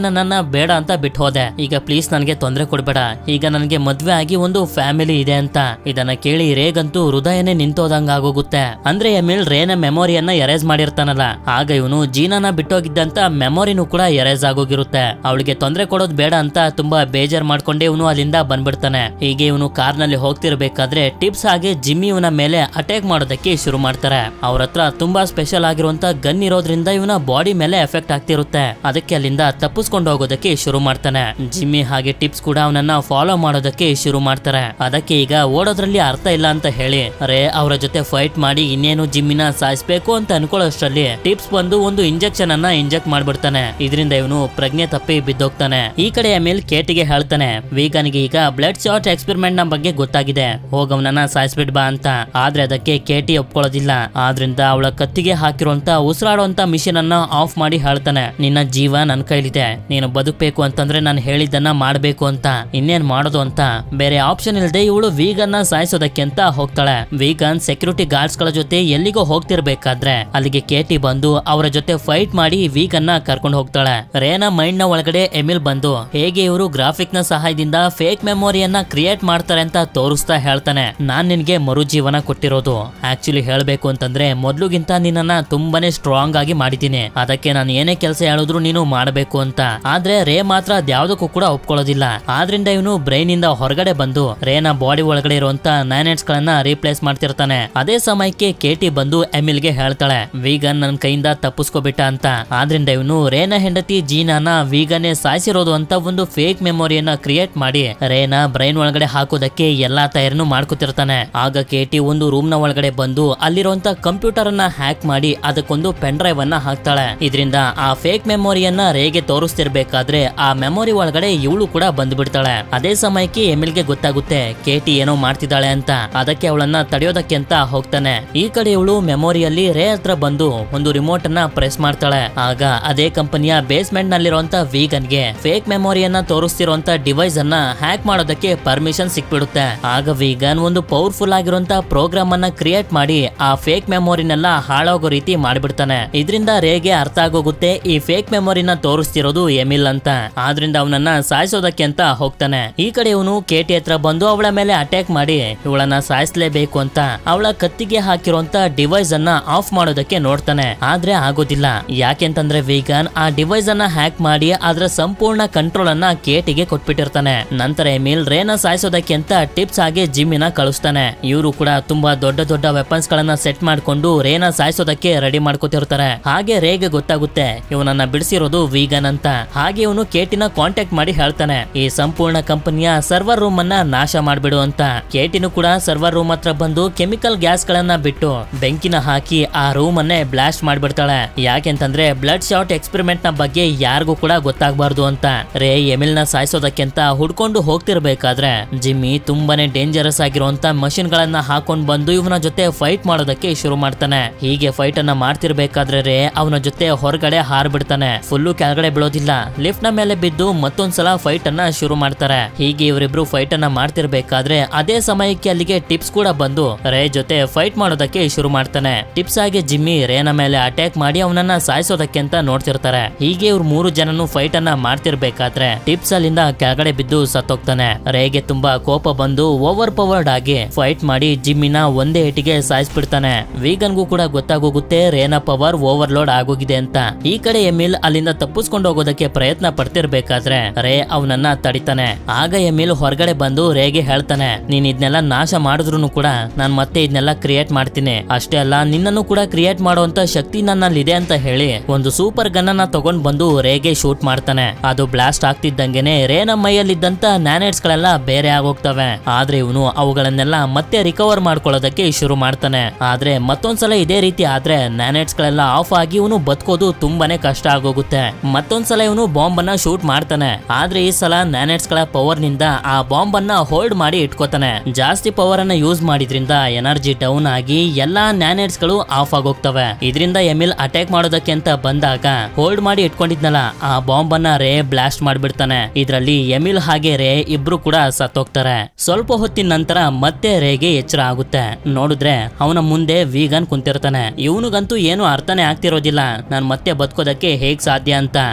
Speaker 1: ನನ್ನನ್ನ ಬೇಡ ಅಂತ ಬಿಟ್ಟು ಹೋದೆ ಈಗ ಪ್ಲೀಸ್ ನನಗೆ ತೊಂದರೆ ಕೊಡ್ಬೇಡ ಈಗ ನನಗೆ ಮದ್ವೆ ಆಗಿ ಒಂದು ಫ್ಯಾಮಿಲಿ ಇದೆ ಅಂತ ಇದನ್ನ ಕೇಳಿ ರೇಗಂತೂ ಹೃದಯನೇ ನಿಂತೋದಂಗ ಆಗೋಗುತ್ತೆ ಅಂದ್ರೆ ಎಮಿಲ್ ರೇನ ಮೆಮೊರಿಯನ್ನ ಎರೇಸ್ ಮಾಡಿರ್ತಾನಲ್ಲ ಆಗ ಇವನು ಜೀನನ ಬಿಟ್ಟೋಗಿದ್ದಂತ ಮೆಮೊರಿನೂ ಕೂಡ ಎರೇಸ್ ಆಗೋಗಿರುತ್ತೆ ಅವಳಿಗೆ ತೊಂದರೆ ಕೊಡೋದು ಬೇಡ ಅಂತ ತುಂಬಾ ಬೇಜಾರ್ ಮಾಡ್ಕೊಂಡೆ ಇವನು ಅಲ್ಲಿಂದ ಬಂದ್ಬಿಡ್ತಾನೆ ಹೀಗೆ ಇವನು ಕಾರ್ ನಲ್ಲಿ ಹೋಗ್ತಿರ್ಬೇಕಾದ್ರೆ ಟಿಪ್ಸ್ ಹಾಗೆ ಜಿಮ್ಮಿ ಇವನ ಮೇಲೆ ಅಟ್ಯಾಕ್ ಮಾಡೋದಕ್ಕೆ ಶುರು ಮಾಡ್ತಾರೆ ಅವ್ರ ಹತ್ರ ತುಂಬಾ ಸ್ಪೆಷಲ್ ಆಗಿರುವಂತ ಗನ್ ಇರೋದ್ರಿಂದ ಇವನ ಬಾಡಿ ಮೇಲೆ ಎಫೆಕ್ಟ್ ಆಗ್ತಿರುತ್ತೆ ಅದಕ್ಕೆ ಅಲ್ಲಿಂದ ತಪ್ಪಿಸ್ಕೊಂಡು ಹೋಗೋದಕ್ಕೆ ಶುರು ಮಾಡ್ತಾನೆ ಜಿಮ್ಮಿ ಹಾಗೆ ಟಿಪ್ಸ್ ಕೂಡ ಅವನನ್ನ ಫಾಲೋ ಮಾಡೋದಕ್ಕೆ ಶುರು ಮಾಡ್ತಾರೆ ಅದಕ್ಕೆ ಈಗ ಓಡೋದ್ರಲ್ಲಿ ಅರ್ಥ ಇಲ್ಲ ಅಂತ ಹೇಳಿ ರೇ ಅವರ ಜೊತೆ ಫೈಟ್ ಮಾಡಿ ಇನ್ನೇನು ಜಿಮ್ಮಿನ ಸಾಯಿಸ್ಬೇಕು ಅಂತ ಅನ್ಕೊಳ್ಳೋಷ್ಟ್ರಲ್ಲಿ ಟಿಪ್ಸ್ ಬಂದು ಒಂದು ಇಂಜೆಕ್ಷನ್ ಅನ್ನ ಇಂಜೆಕ್ಟ್ ಮಾಡ್ಬಿಡ್ತಾನೆ ಇದರಿಂದ ಇವನು ಪ್ರಜ್ಞೆ ತಪ್ಪಿ ಬಿದ್ದೋಗ್ತಾನೆ ಈ ಕಡೆ ಎಮಿಲ್ ಕೇಟಿಗೆ ಹೇಳ್ತಾನೆ ವೀಗನ್ಗೆ ಈಗ ಬ್ಲಡ್ ಶಾಟ್ ಎಕ್ಸ್ಪೆರಿಮೆಂಟ್ ನ ಬಗ್ಗೆ ಗೊತ್ತಾಗಿದೆ ಹೋಗ್ ಅವನನ್ನ ಸಾಯಿಸ್ಬಿಡ್ ಬಾ ಅಂತ ಆದ್ರೆ ಅದಕ್ಕೆ ಕೇಟಿ ಒಪ್ಕೊಳ್ಳೋದಿಲ್ಲ ಆದ್ರಿಂದ ಅವಳ ಕತ್ತಿಗೆ ಹಾಕಿರುವಂತ ಉಸಿರಾಡುವಂತ ಮಿಷಿನ್ ಅನ್ನ ಆಫ್ ಮಾಡಿ ಹೇಳ್ತಾನೆ ನಿನ್ನ ಜೀವ ನನ್ ಕೈಲಿದೆ ನೀನು ಬದುಕಬೇಕು ಅಂತಂದ್ರೆ ನಾನು ಹೇಳಿದ್ದನ್ನ ಮಾಡ್ಬೇಕು ಅಂತ ಇನ್ನೇನ್ ಮಾಡೋದು ಅಂತ ಬೇರೆ ಆಪ್ಷನ್ ಇಲ್ಲದೆ ಇವಳು ವೀಗನ್ನ ಸಾಯಿಸೋದಕ್ಕೆ ಅಂತ ಹೋಗ್ತಾಳೆ ವೀಗನ್ ಸೆಕ್ಯೂರಿಟಿ ಗಾರ್ಡ್ಸ್ ಗಳ ಜೊತೆ ಎಲ್ಲಿಗೋ ಹೋಗ್ತಿರ್ಬೇಕಾದ್ರೆ ಅಲ್ಲಿಗೆ ಕೇಟಿ ಬಂದು ಅವರ ಜೊತೆ ಫೈಟ್ ಮಾಡಿ ವೀಗನ್ನ ಕರ್ಕೊಂಡು ಹೋಗ್ತಾಳೆ ರೇನಾ ಮೈಂಡ್ ನ ಒಳಗಡೆ ಎಮಿಲ್ ಬಂದು ಹೇಗೆ ಇವರು ಗ್ರಾಫಿಕ್ ನ ಸಹಾಯದಿಂದ ಫೇಕ್ ಮೆಮೊರಿಯನ್ನ ಕ್ರಿಯೇಟ್ ಮಾಡ್ತಾರೆ ಅಂತ ತೋರಿಸ್ತಾ ಹೇಳ್ತಾನೆ ನಾನ್ ನಿನ್ಗೆ ಮರುಜೀವನ ಕೊಟ್ಟಿರೋದು ಆಕ್ಚುಲಿ ಹೇಳ್ಬೇಕು ಅಂತಂದ್ರೆ ಮೊದ್ಲುಗಿಂತ ನಿನ್ನನ್ನ ತುಂಬಾನೇ ಸ್ಟ್ರಾಂಗ್ ಆಗಿ ಮಾಡಿದ್ದೀನಿ ಅದಕ್ಕೆ ನಾನು ಏನೇ ಕೆಲಸ ಹೇಳಿದ್ರು ನೀನು ಮಾಡಬೇಕು ಅಂತ ಆದ್ರೆ ರೇ ಮಾತ್ರ ಅದ್ಯಾವ್ದಕ್ಕೂ ಕೂಡ ಒಪ್ಕೊಳ್ಳೋದಿಲ್ಲ ಆದ್ರಿಂದ ಇವನು ಬ್ರೈನ್ ಇಂದ ಹೊರಗಡೆ ಬಂದು ರೇನ ಬಾಡಿ ಒಳಗಡೆ ಇರುವಂತ ನೈನೆಟ್ಸ್ ಗಳನ್ನ ರೀಪ್ಲೇಸ್ ಮಾಡ್ತಿರ್ತಾನೆ ಅದೇ ಸಮಯಕ್ಕೆ ಕೇಟಿ ಬಂದು ಎಮಿಲ್ ಗೆ ಹೇಳ್ತಾಳೆ ವೀಗನ್ ನನ್ ಕೈಯಿಂದ ತಪ್ಪಿಸ್ಕೋಬಿಟ್ಟ ಅಂತ ಆದ್ರಿಂದ ಇವನು ರೇನ ಹೆಂಡತಿ ಜೀನಾನ ವೀಗನೇ ಸಾಯಿಸಿರೋದು ಅಂತ ಒಂದು ಫೇಕ್ ಮೆಮೊರಿಯನ್ನ ಕ್ರಿಯೇಟ್ ಮಾಡಿ ರೇನ ಬ್ರೈನ್ ಒಳಗಡೆ ಹಾಕೋದಕ್ಕೆ ಎಲ್ಲಾ ತಯಾರಿನೂ ಮಾಡ್ಕೊತಿರ್ತಾನೆ ಆಗ ಕೇಟಿ ಒಂದು ರೂಮ್ ನ ಒಳಗಡೆ ಬಂದು ಅಲ್ಲಿರುವಂತ ಕಂಪ್ಯೂಟರ್ ಅನ್ನ ಹ್ಯಾಕ್ ಮಾಡಿ ಅದಕ್ಕೊಂದು ಪೆನ್ ಡ್ರೈವ್ ಅನ್ನ ಹಾಕ್ತಾಳೆ ಇದರಿಂದ ಆ ಫೇಕ್ ಮೆಮೊರಿಯನ್ನ ರೇಗೆ ತೋರಿಸ್ತಿರ್ಬೇಕಾದ್ರೆ ಆ ಮೆಮೊರಿ ಒಳಗಡೆ ಇವಳು ಕೂಡ ಬಂದ್ಬಿಡ್ತಾಳೆ ಅದೇ ಸಮಯಕ್ಕೆ ಎಮಿಲ್ಗೆ ಗೊತ್ತಾಗುತ್ತೆ ಕೇಟಿ ಏನೋ ಮಾಡ್ತಿದ್ದಾಳೆ ಅಂತ ಅದಕ್ಕೆ ಅವಳನ್ನ ತಡೆಯೋದಕ್ಕೆ ಅಂತ ಹೋಗ್ತಾನೆ ಈ ಕಡೆ ಇವಳು ಮೆಮೊರಿಯಲ್ಲಿ ರೇ ಹತ್ರ ಬಂದು ಒಂದು ರಿಮೋಟ್ ಅನ್ನ ಪ್ರೆಸ್ ಮಾಡ್ತಾಳೆ ಆಗ ಅದೇ ಕಂಪನಿಯ ಬೇಸ್ಮೆಂಟ್ ನಲ್ಲಿರುವಂತ ವೀಗನ್ಗೆ ಫೇಕ್ ಮೆಮೊರಿಯನ್ನ ತೋರಿಸ್ತಿರುವಂತ ಡಿವೈಸ್ ಅನ್ನ ಹ್ಯಾಕ್ ಮಾಡೋದಕ್ಕೆ ಪರ್ಮಿಷನ್ ಸಿಕ್ಬಿಡುತ್ತೆ ಆಗ ವೀಗನ್ ಒಂದು ಪವರ್ಫುಲ್ ಆಗಿರುವಂತ ಪ್ರೋಗ್ರಾಮ್ ಅನ್ನ ಕ್ರಿಯೇಟ್ ಮಾಡಿ ಆ ಫೇಕ್ ಮೆಮೊರಿನೆಲ್ಲ ಹಾಳಾಗೋ ರೀತಿ ಮಾಡ್ಬಿಡ್ತಾನೆ ಇದರಿಂದ ರೇಗೆ ಅರ್ಥ ಆಗೋಗುತ್ತೆ ಈ ಫೇಕ್ ಮೆಮೊರಿನ ತೋರಿಸ್ತಿರೋದು ಎಮಿಲ್ ಅಂತ ಆದ್ರಿಂದ ಅವನನ್ನ ಸಾಯಿಸೋದಕ್ಕೆ ಅಂತ ಹೋಗ್ತಾನೆ ಈ ಕಡೆ ಇವನು ಕೇಟಿ ಹತ್ರ ಬಂದು ಅವಳ ಮೇಲೆ ಅಟ್ಯಾಕ್ ಮಾಡಿ ಇವಳನ್ನ ಸಾಯಿಸ್ಲೇಬೇಕು ಅಂತ ಅವಳ ಕತ್ತಿಗೆ ಹಾಕಿರುವಂತ ಡಿವೈಸ್ ಅನ್ನ ಆಫ್ ಮಾಡೋದಕ್ಕೆ ನೋಡ್ತಾನೆ ಆದ್ರೆ ಆಗೋದಿಲ್ಲ ಯಾಕೆಂತಂದ್ರೆ ವೀಗನ್ ಆ ಡಿವೈಸ್ ಅನ್ನ ಹ್ಯಾಕ್ ಮಾಡಿ ಅದರ ಸಂಪೂರ್ಣ ಕಂಟ್ರೋಲ್ ಅನ್ನ ಕೇಟಿಗೆ ಕೊಟ್ಬಿಟ್ಟಿರ್ತಾನೆ ನಂತರ ಎಮಿಲ್ ರೇನ ಸಾಯಿಸೋದಕ್ಕೆ ಅಂತ ಟಿಪ್ಸ್ ಆಗಿ ಜಿಮ್ಮಿನ ಕಳಿಸ್ತಾನೆ ಇವರು ಕೂಡ ತುಂಬಾ ದೊಡ್ಡ ದೊಡ್ಡ ವೆಪನ್ಸ್ ಗಳನ್ನ ಸೆಟ್ ಮಾಡ್ಕೊಂಡು ರೇನ ಸಾಯಿಸೋದಕ್ಕೆ ರೆಡಿ ಮಾಡ್ಕೋತಿರ್ತಾರೆ ಹಾಗೆ ರೇಗೆ ಗೊತ್ತಾಗುತ್ತೆ ಇವನನ್ನ ಬಿಡಿಸಿರೋದು ವೀಗನ್ ಅಂತ ಹಾಗೆ ಇವನು ಕೇಟಿನ ಕಾಂಟ್ಯಾಕ್ಟ್ ಮಾಡಿ ಹೇಳ್ತಾನೆ ಈ ಸಂಪೂರ್ಣ ಕಂಪನಿಯ ಸರ್ವರ್ ರೂಮ್ ಅನ್ನ ನಾಶ ಮಾಡ್ಬಿಡು ಅಂತ ಕೇಟಿನು ಕೂಡ ಸರ್ವರ್ ರೂಮ್ ಹತ್ರ ಬಂದು ಕೆಮಿಕಲ್ ಗ್ಯಾಸ್ ಗಳನ್ನ ಬಿಟ್ಟು ಬೆಂಕಿನ ಹಾಕಿ ಆ ರೂಮ್ ಅನ್ನೇ ಬ್ಲಾಸ್ಟ್ ಮಾಡ್ಬಿಡ್ತಾಳೆ ಯಾಕೆಂತಂದ್ರೆ ಬ್ಲಡ್ ಶಾಟ್ ಎಕ್ಸ್ಪೆರಿಮೆಂಟ್ ನ ಬಗ್ಗೆ ಯಾರಿಗೂ ಕೂಡ ಗೊತ್ತಾಗಬಾರ್ದು ಅಂತ ರೇ ಎಮಿಲ್ ನ ಸಾಯಿಸೋದಕ್ಕೆ ಅಂತ ಹುಡ್ಕೊಂಡು ಹೋಗ್ತಿರ್ಬೇಕಾದ್ರೆ ಜಿಮ್ಮಿ ತುಂಬಾನೇ ಡೇಂಜರಸ್ ಆಗಿರುವಂತ ಮಷಿನ್ ಗಳನ್ನ ಹಾಕೊಂಡ್ ಬಂದು ಇವನ ಜೊತೆ ಫೈಟ್ ಮಾಡೋದಕ್ಕೆ ಶುರು ಮಾಡ್ತಾನೆ ಹೀಗೆ ಫೈಟ್ ಅನ್ನ ಮಾಡ್ತಿರ್ಬೇಕಾದ್ರೆ ರೇ ಅವನ ಜೊತೆ ಹೊರಗಡೆ ಹಾರ್ಬಿಡ್ತಾನೆ ಫುಲ್ಲು ಕೆಳಗಡೆ ಬೀಳೋದಿಲ್ಲ ಲಿಫ್ಟ್ ನ ಮೇಲೆ ಬಿದ್ದು ಮತ್ತೊಂದ್ಸಲ ಫೈಟ್ ಅನ್ನ ಶುರು ಮಾಡ್ತಾರೆ ಹೀಗೆ ಇವರಿಬ್ರು ಫೈಟ್ ಅನ್ನ ಮಾಡ್ತಿರ್ಬೇಕಾದ್ರೆ ಅದೇ ಸಮಯಕ್ಕೆ ಅಲ್ಲಿಗೆ ಟಿಪ್ಸ್ ಕೂಡ ಬಂದು ರೇ ಜೊತೆ ಫೈಟ್ ಮಾಡೋದಕ್ಕೆ ಶುರು ಮಾಡ್ತಾನೆ ಟಿಪ್ಸ್ ಆಗಿ ಜಿಮ್ಮಿ ರೇನ ಮೇಲೆ ಅಟ್ಯಾಕ್ ಮಾಡಿ ಅವನನ್ನ ಸಾಯಿಸೋದಕ್ಕೆ ಅಂತ ನೋಡ್ತಿರ್ತಾರೆ ಹೀಗೆ ಇವ್ರು ಮೂರು ಜನನು ಫೈಟ್ ಅನ್ನ ಮಾಡ್ತಿರ್ಬೇಕಾದ್ರೆ ಟಿಪ್ಸ್ ಅಲ್ಲಿಂದ ಕೆಳಗಡೆ ಬಿದ್ದು ಸತ್ತೋಗ್ತಾನೆ ರೇಗೆ ತುಂಬಾ ಕೋಪ ಬಂದು ಓವರ್ ಪವರ್ಡ್ ಆಗಿ ಫೈಟ್ ಮಾಡಿ ಜಿಮ್ಮಿನ ಒಂದೇ ಏಟಿಗೆ ಸಾಯಿಸ್ಬಿಡ್ತಾನೆ ವೀಗನ್ಗೂ ಕೂಡ ಗೊತ್ತಾಗೋಗುತ್ತೆ ರೇನ ಪವರ್ ಓವರ್ಲೋಡ್ ಆಗೋಗಿದೆ ಅಂತ ಈ ಕಡೆ ಎಮಿಲ್ ಅಲ್ಲಿಂದ ತಪ್ಪಿಸ್ಕೊಂಡು ಹೋಗೋದಕ್ಕೆ ಪ್ರಯತ್ನ ಪಡ್ತಿರ್ಬೇಕಾದ್ರೆ ರೇ ಅವನನ್ನ ತಡಿತಾನೆ ಆಗ ಎಮಿಲ್ ಹೊರಗಡೆ ಬಂದು ರೇಗೆ ಹೇಳ್ತಾನೆ ನೀನ್ ಇದನ್ನೆಲ್ಲ ನಾಶ ಮಾಡಿದ್ರು ಕೂಡ ನಾನ್ ಮತ್ತೆ ಇದನ್ನೆಲ್ಲ ಕ್ರಿಯೇಟ್ ಮಾಡ್ತೀನಿ ಅಷ್ಟೇ ಅಲ್ಲ ನಿನ್ನನ್ನು ಕೂಡ ಕ್ರಿಯೇಟ್ ಮಾಡುವಂತ ಶಕ್ತಿ ನನ್ನಲ್ಲಿದೆ ಅಂತ ಹೇಳಿ ಒಂದು ಸೂಪರ್ ಗನ್ ಅನ್ನ ತಗೊಂಡ್ ಬಂದು ರೇಗೆ ಶೂಟ್ ಮಾಡ್ತಾನೆ ಅದು ಬ್ಲಾಸ್ಟ್ ಆಗ್ತಿದ್ದಂಗೆನೆ ರೇನ ಮೈಯಲ್ಲಿದ್ದಂತ ನ್ಯಾನೆಟ್ಸ್ ಗಳೆಲ್ಲ ಬೇರೆ ಆಗೋಗ್ತವೆ ಆದ್ರೆ ಇವನು ಅವುಗಳನ್ನೆಲ್ಲ ಮತ್ತೆ ರಿಕವರ್ ಮಾಡ್ಕೊಳ್ಳೋದಕ್ಕೆ ಶುರು ಮಾಡ್ತಾನೆ ಆದ್ರೆ ಮತ್ತೊಂದ್ಸಲ ಇದೇ ರೀತಿ ಆದ್ರೆ ನ್ಯಾನೆಟ್ಸ್ ಗಳೆಲ್ಲ ಆಫ್ ಆಗಿ ಇವನು ಬದುಕೋದು ತುಂಬಾನೇ ಕಷ್ಟ ಆಗೋಗುತ್ತೆ ಮತ್ತೊಂದ್ಸಲ ಇವನು ಬಾಂಬ್ ಅನ್ನ ಶೂಟ್ ಮಾಡ್ತಾನೆ ಆದ್ರೆ ಈ ಸಲ ನ್ಯಾನೆಟ್ಸ್ ಗಳ ಪವರ್ ನಿಂದ ಆ ಬಾಂಬ್ ಅನ್ನ ಹೋಲ್ಡ್ ಮಾಡಿ ಇಟ್ಕೋತಾನೆ ಜಾಸ್ತಿ ಪವರ್ ಅನ್ನ ಯೂಸ್ ಮಾಡಿದ್ರಿಂದ ಎನರ್ಜಿ ಡೌನ್ ಆಗಿ ಎಲ್ಲಾ ನ್ಯಾನೆಟ್ಸ್ ಗಳು ಆಫ್ ಆಗೋಗ್ತವೆ ಇದರಿಂದ ಎಮಿಲ್ ಅಟ್ಯಾಕ್ ಮಾಡೋದಕ್ಕೆ ಅಂತ ಬಂದಾಗ ಹೋಲ್ಡ್ ಮಾಡಿ ಇಟ್ಕೊಂಡಿದ್ನಲ್ಲ ಆ ಬಾಂಬ್ ಅನ್ನ ರೇ ಬ್ಲಾಸ್ಟ್ ಮಾಡ್ಬಿಡ್ತಾನೆ ಇದ್ರಲ್ಲಿ ಎಮಿಲ್ ಹಾಗೆ ರೇ ಇಬ್ರು ಕೂಡ ಸತ್ತೋಗ್ತಾರೆ ಸ್ವಲ್ಪ ಹೊತ್ತಿನ ನಂತರ ಮತ್ತೆ ರೇಗೆ ಎಚ್ಚರ ಆಗುತ್ತೆ ನೋಡಿದ್ರೆ ಅವನ ಮುಂದೆ ವೀಗನ್ ಕುಂತಿರ್ತಾನೆ ಇವನಿಗಂತೂ ಏನು ಅರ್ಥನೇ ಆಗ್ತಿರೋದಿಲ್ಲ ನಾನ್ ಮತ್ತೆ ಬದುಕೋದಕ್ಕೆ ಹೇಗ್ ಸಾಧ್ಯ ಅಂತ ಹಾಗೆ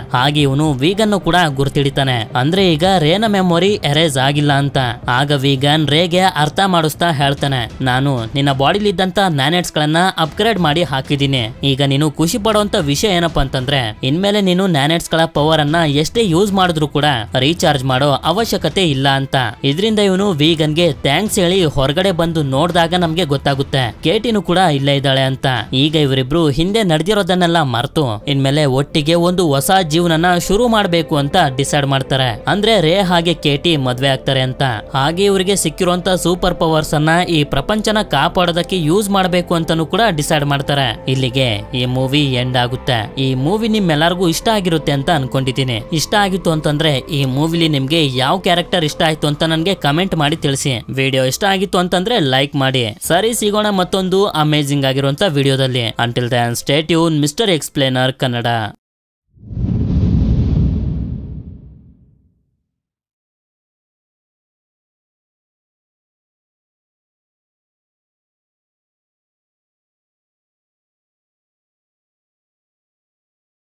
Speaker 1: ಇವನು ವೀಗನ್ ಕೂಡ ಗುರ್ತಿಡಿತಾನೆ ಅಂದ್ರೆ ಈಗ ರೇನ ಮೆಮೊರಿ ಎರೇಸ್ ಆಗಿಲ್ಲ ಅಂತ ಆಗ ವೀಗನ್ ರೇಗೆ ಅರ್ಥ ಮಾಡಿಸ್ತಾ ಹೇಳ್ತಾನೆ ನಾನು ನಿನ್ನ ಬಾಡಿಲಿದ್ದಂತ ನ್ಯಾನೆಟ್ಸ್ ಗಳನ್ನ ಅಪ್ಗ್ರೇಡ್ ಮಾಡಿ ಹಾಕಿದೀನಿ ಈಗ ನೀನು ಖುಷಿ ಪಡುವಂತ ವಿಷಯ ಏನಪ್ಪಾ ಅಂತಂದ್ರೆ ಇನ್ಮೇಲೆ ನೀನು ನ್ಯಾನೆಟ್ಸ್ ಗಳ ಪವರ್ ಅನ್ನ ಎಷ್ಟೇ ಯೂಸ್ ಮಾಡಿದ್ರು ಕೂಡ ರೀಚಾರ್ಜ್ ಮಾಡೋ ಅವಶ್ಯಕತೆ ಇಲ್ಲ ಅಂತ ಇದರಿಂದ ಇವನು ವೀಗನ್ಗೆ ಥ್ಯಾಂಕ್ಸ್ ಹೇಳಿ ಹೊರಗಡೆ ಬಂದು ನೋಡಿದಾಗ ನಮ್ಗೆ ಗೊತ್ತಾಗುತ್ತೆ ಕೇಟಿನು ಕೂಡ ಇಲ್ಲೇ ಇದ್ದಾಳೆ ಅಂತ ಈಗ ಇವರಿಬ್ರು ಹಿಂದೆ ನಡೆದಿರೋದನ್ನೆಲ್ಲ ಮರ್ತು ಇನ್ಮೇಲೆ ಒಟ್ಟಿಗೆ ಒಂದು ಹೊಸ ಜೀವನನ ಶುರು ಮಾಡ್ಬೇಕು ಅಂತ ಡಿಸೈಡ್ ಮಾಡ್ತಾರೆ ಅಂದ್ರೆ ರೇ ಹಾಗೆ ಕೇಟಿ ಮದ್ವೆ ಆಗ್ತಾರೆ ಅಂತ ಹಾಗೆ ಇವರಿಗೆ ಸಿಕ್ಕಿರುವಂತ ಸೂಪರ್ ಪವರ್ಸ್ ಅನ್ನ ಈ ಪ್ರಪಂಚನ ಕಾಪಾಡೋದಕ್ಕೆ ಯೂಸ್ ಮಾಡಬೇಕು ಅಂತಾನು ಕೂಡ ಡಿಸೈಡ್ ಮಾಡ್ತಾರೆ ಇಲ್ಲಿಗೆ ಈ ಮೂವಿ ಎಂಡ್ ಆಗುತ್ತೆ ಈ ಮೂವಿ ನಿಮ್ಮೆಲ್ಲರಿಗೂ ಇಷ್ಟ ಆಗಿರುತ್ತೆ ಅಂತ ಅನ್ಕೊಂಡಿದ್ದೀನಿ ಇಷ್ಟ ಆಗಿತ್ತು ಅಂತಂದ್ರೆ ಈ ಮೂವಿಲಿ ನಿಮ್ಗೆ ಯಾವ ಕ್ಯಾರೆಕ್ಟರ್ ಇಷ್ಟ ಆಯ್ತು ಅಂತ ನನ್ಗೆ ಕಮೆಂಟ್ ಮಾಡಿ ತಿಳಿಸಿ ವಿಡಿಯೋ ಇಷ್ಟ ಆಗಿತ್ತು ಅಂತಂದ್ರೆ ಲೈಕ್ ಮಾಡಿ ಸರಿ ಸಿಗೋಣ ಮತ್ತೊಂದು ಅಮೇಜಿಂಗ್ ಆಗಿರುವಂತ ವಿಡಿಯೋದಲ್ಲಿ ಅಂಟಿಲ್ ದನ್ ಸ್ಟೇಟ್ ಯೂನ್ ಮಿಸ್ಟರ್ ಎಕ್ಸ್ಪ್ಲೇನರ್ ಕನ್ನಡ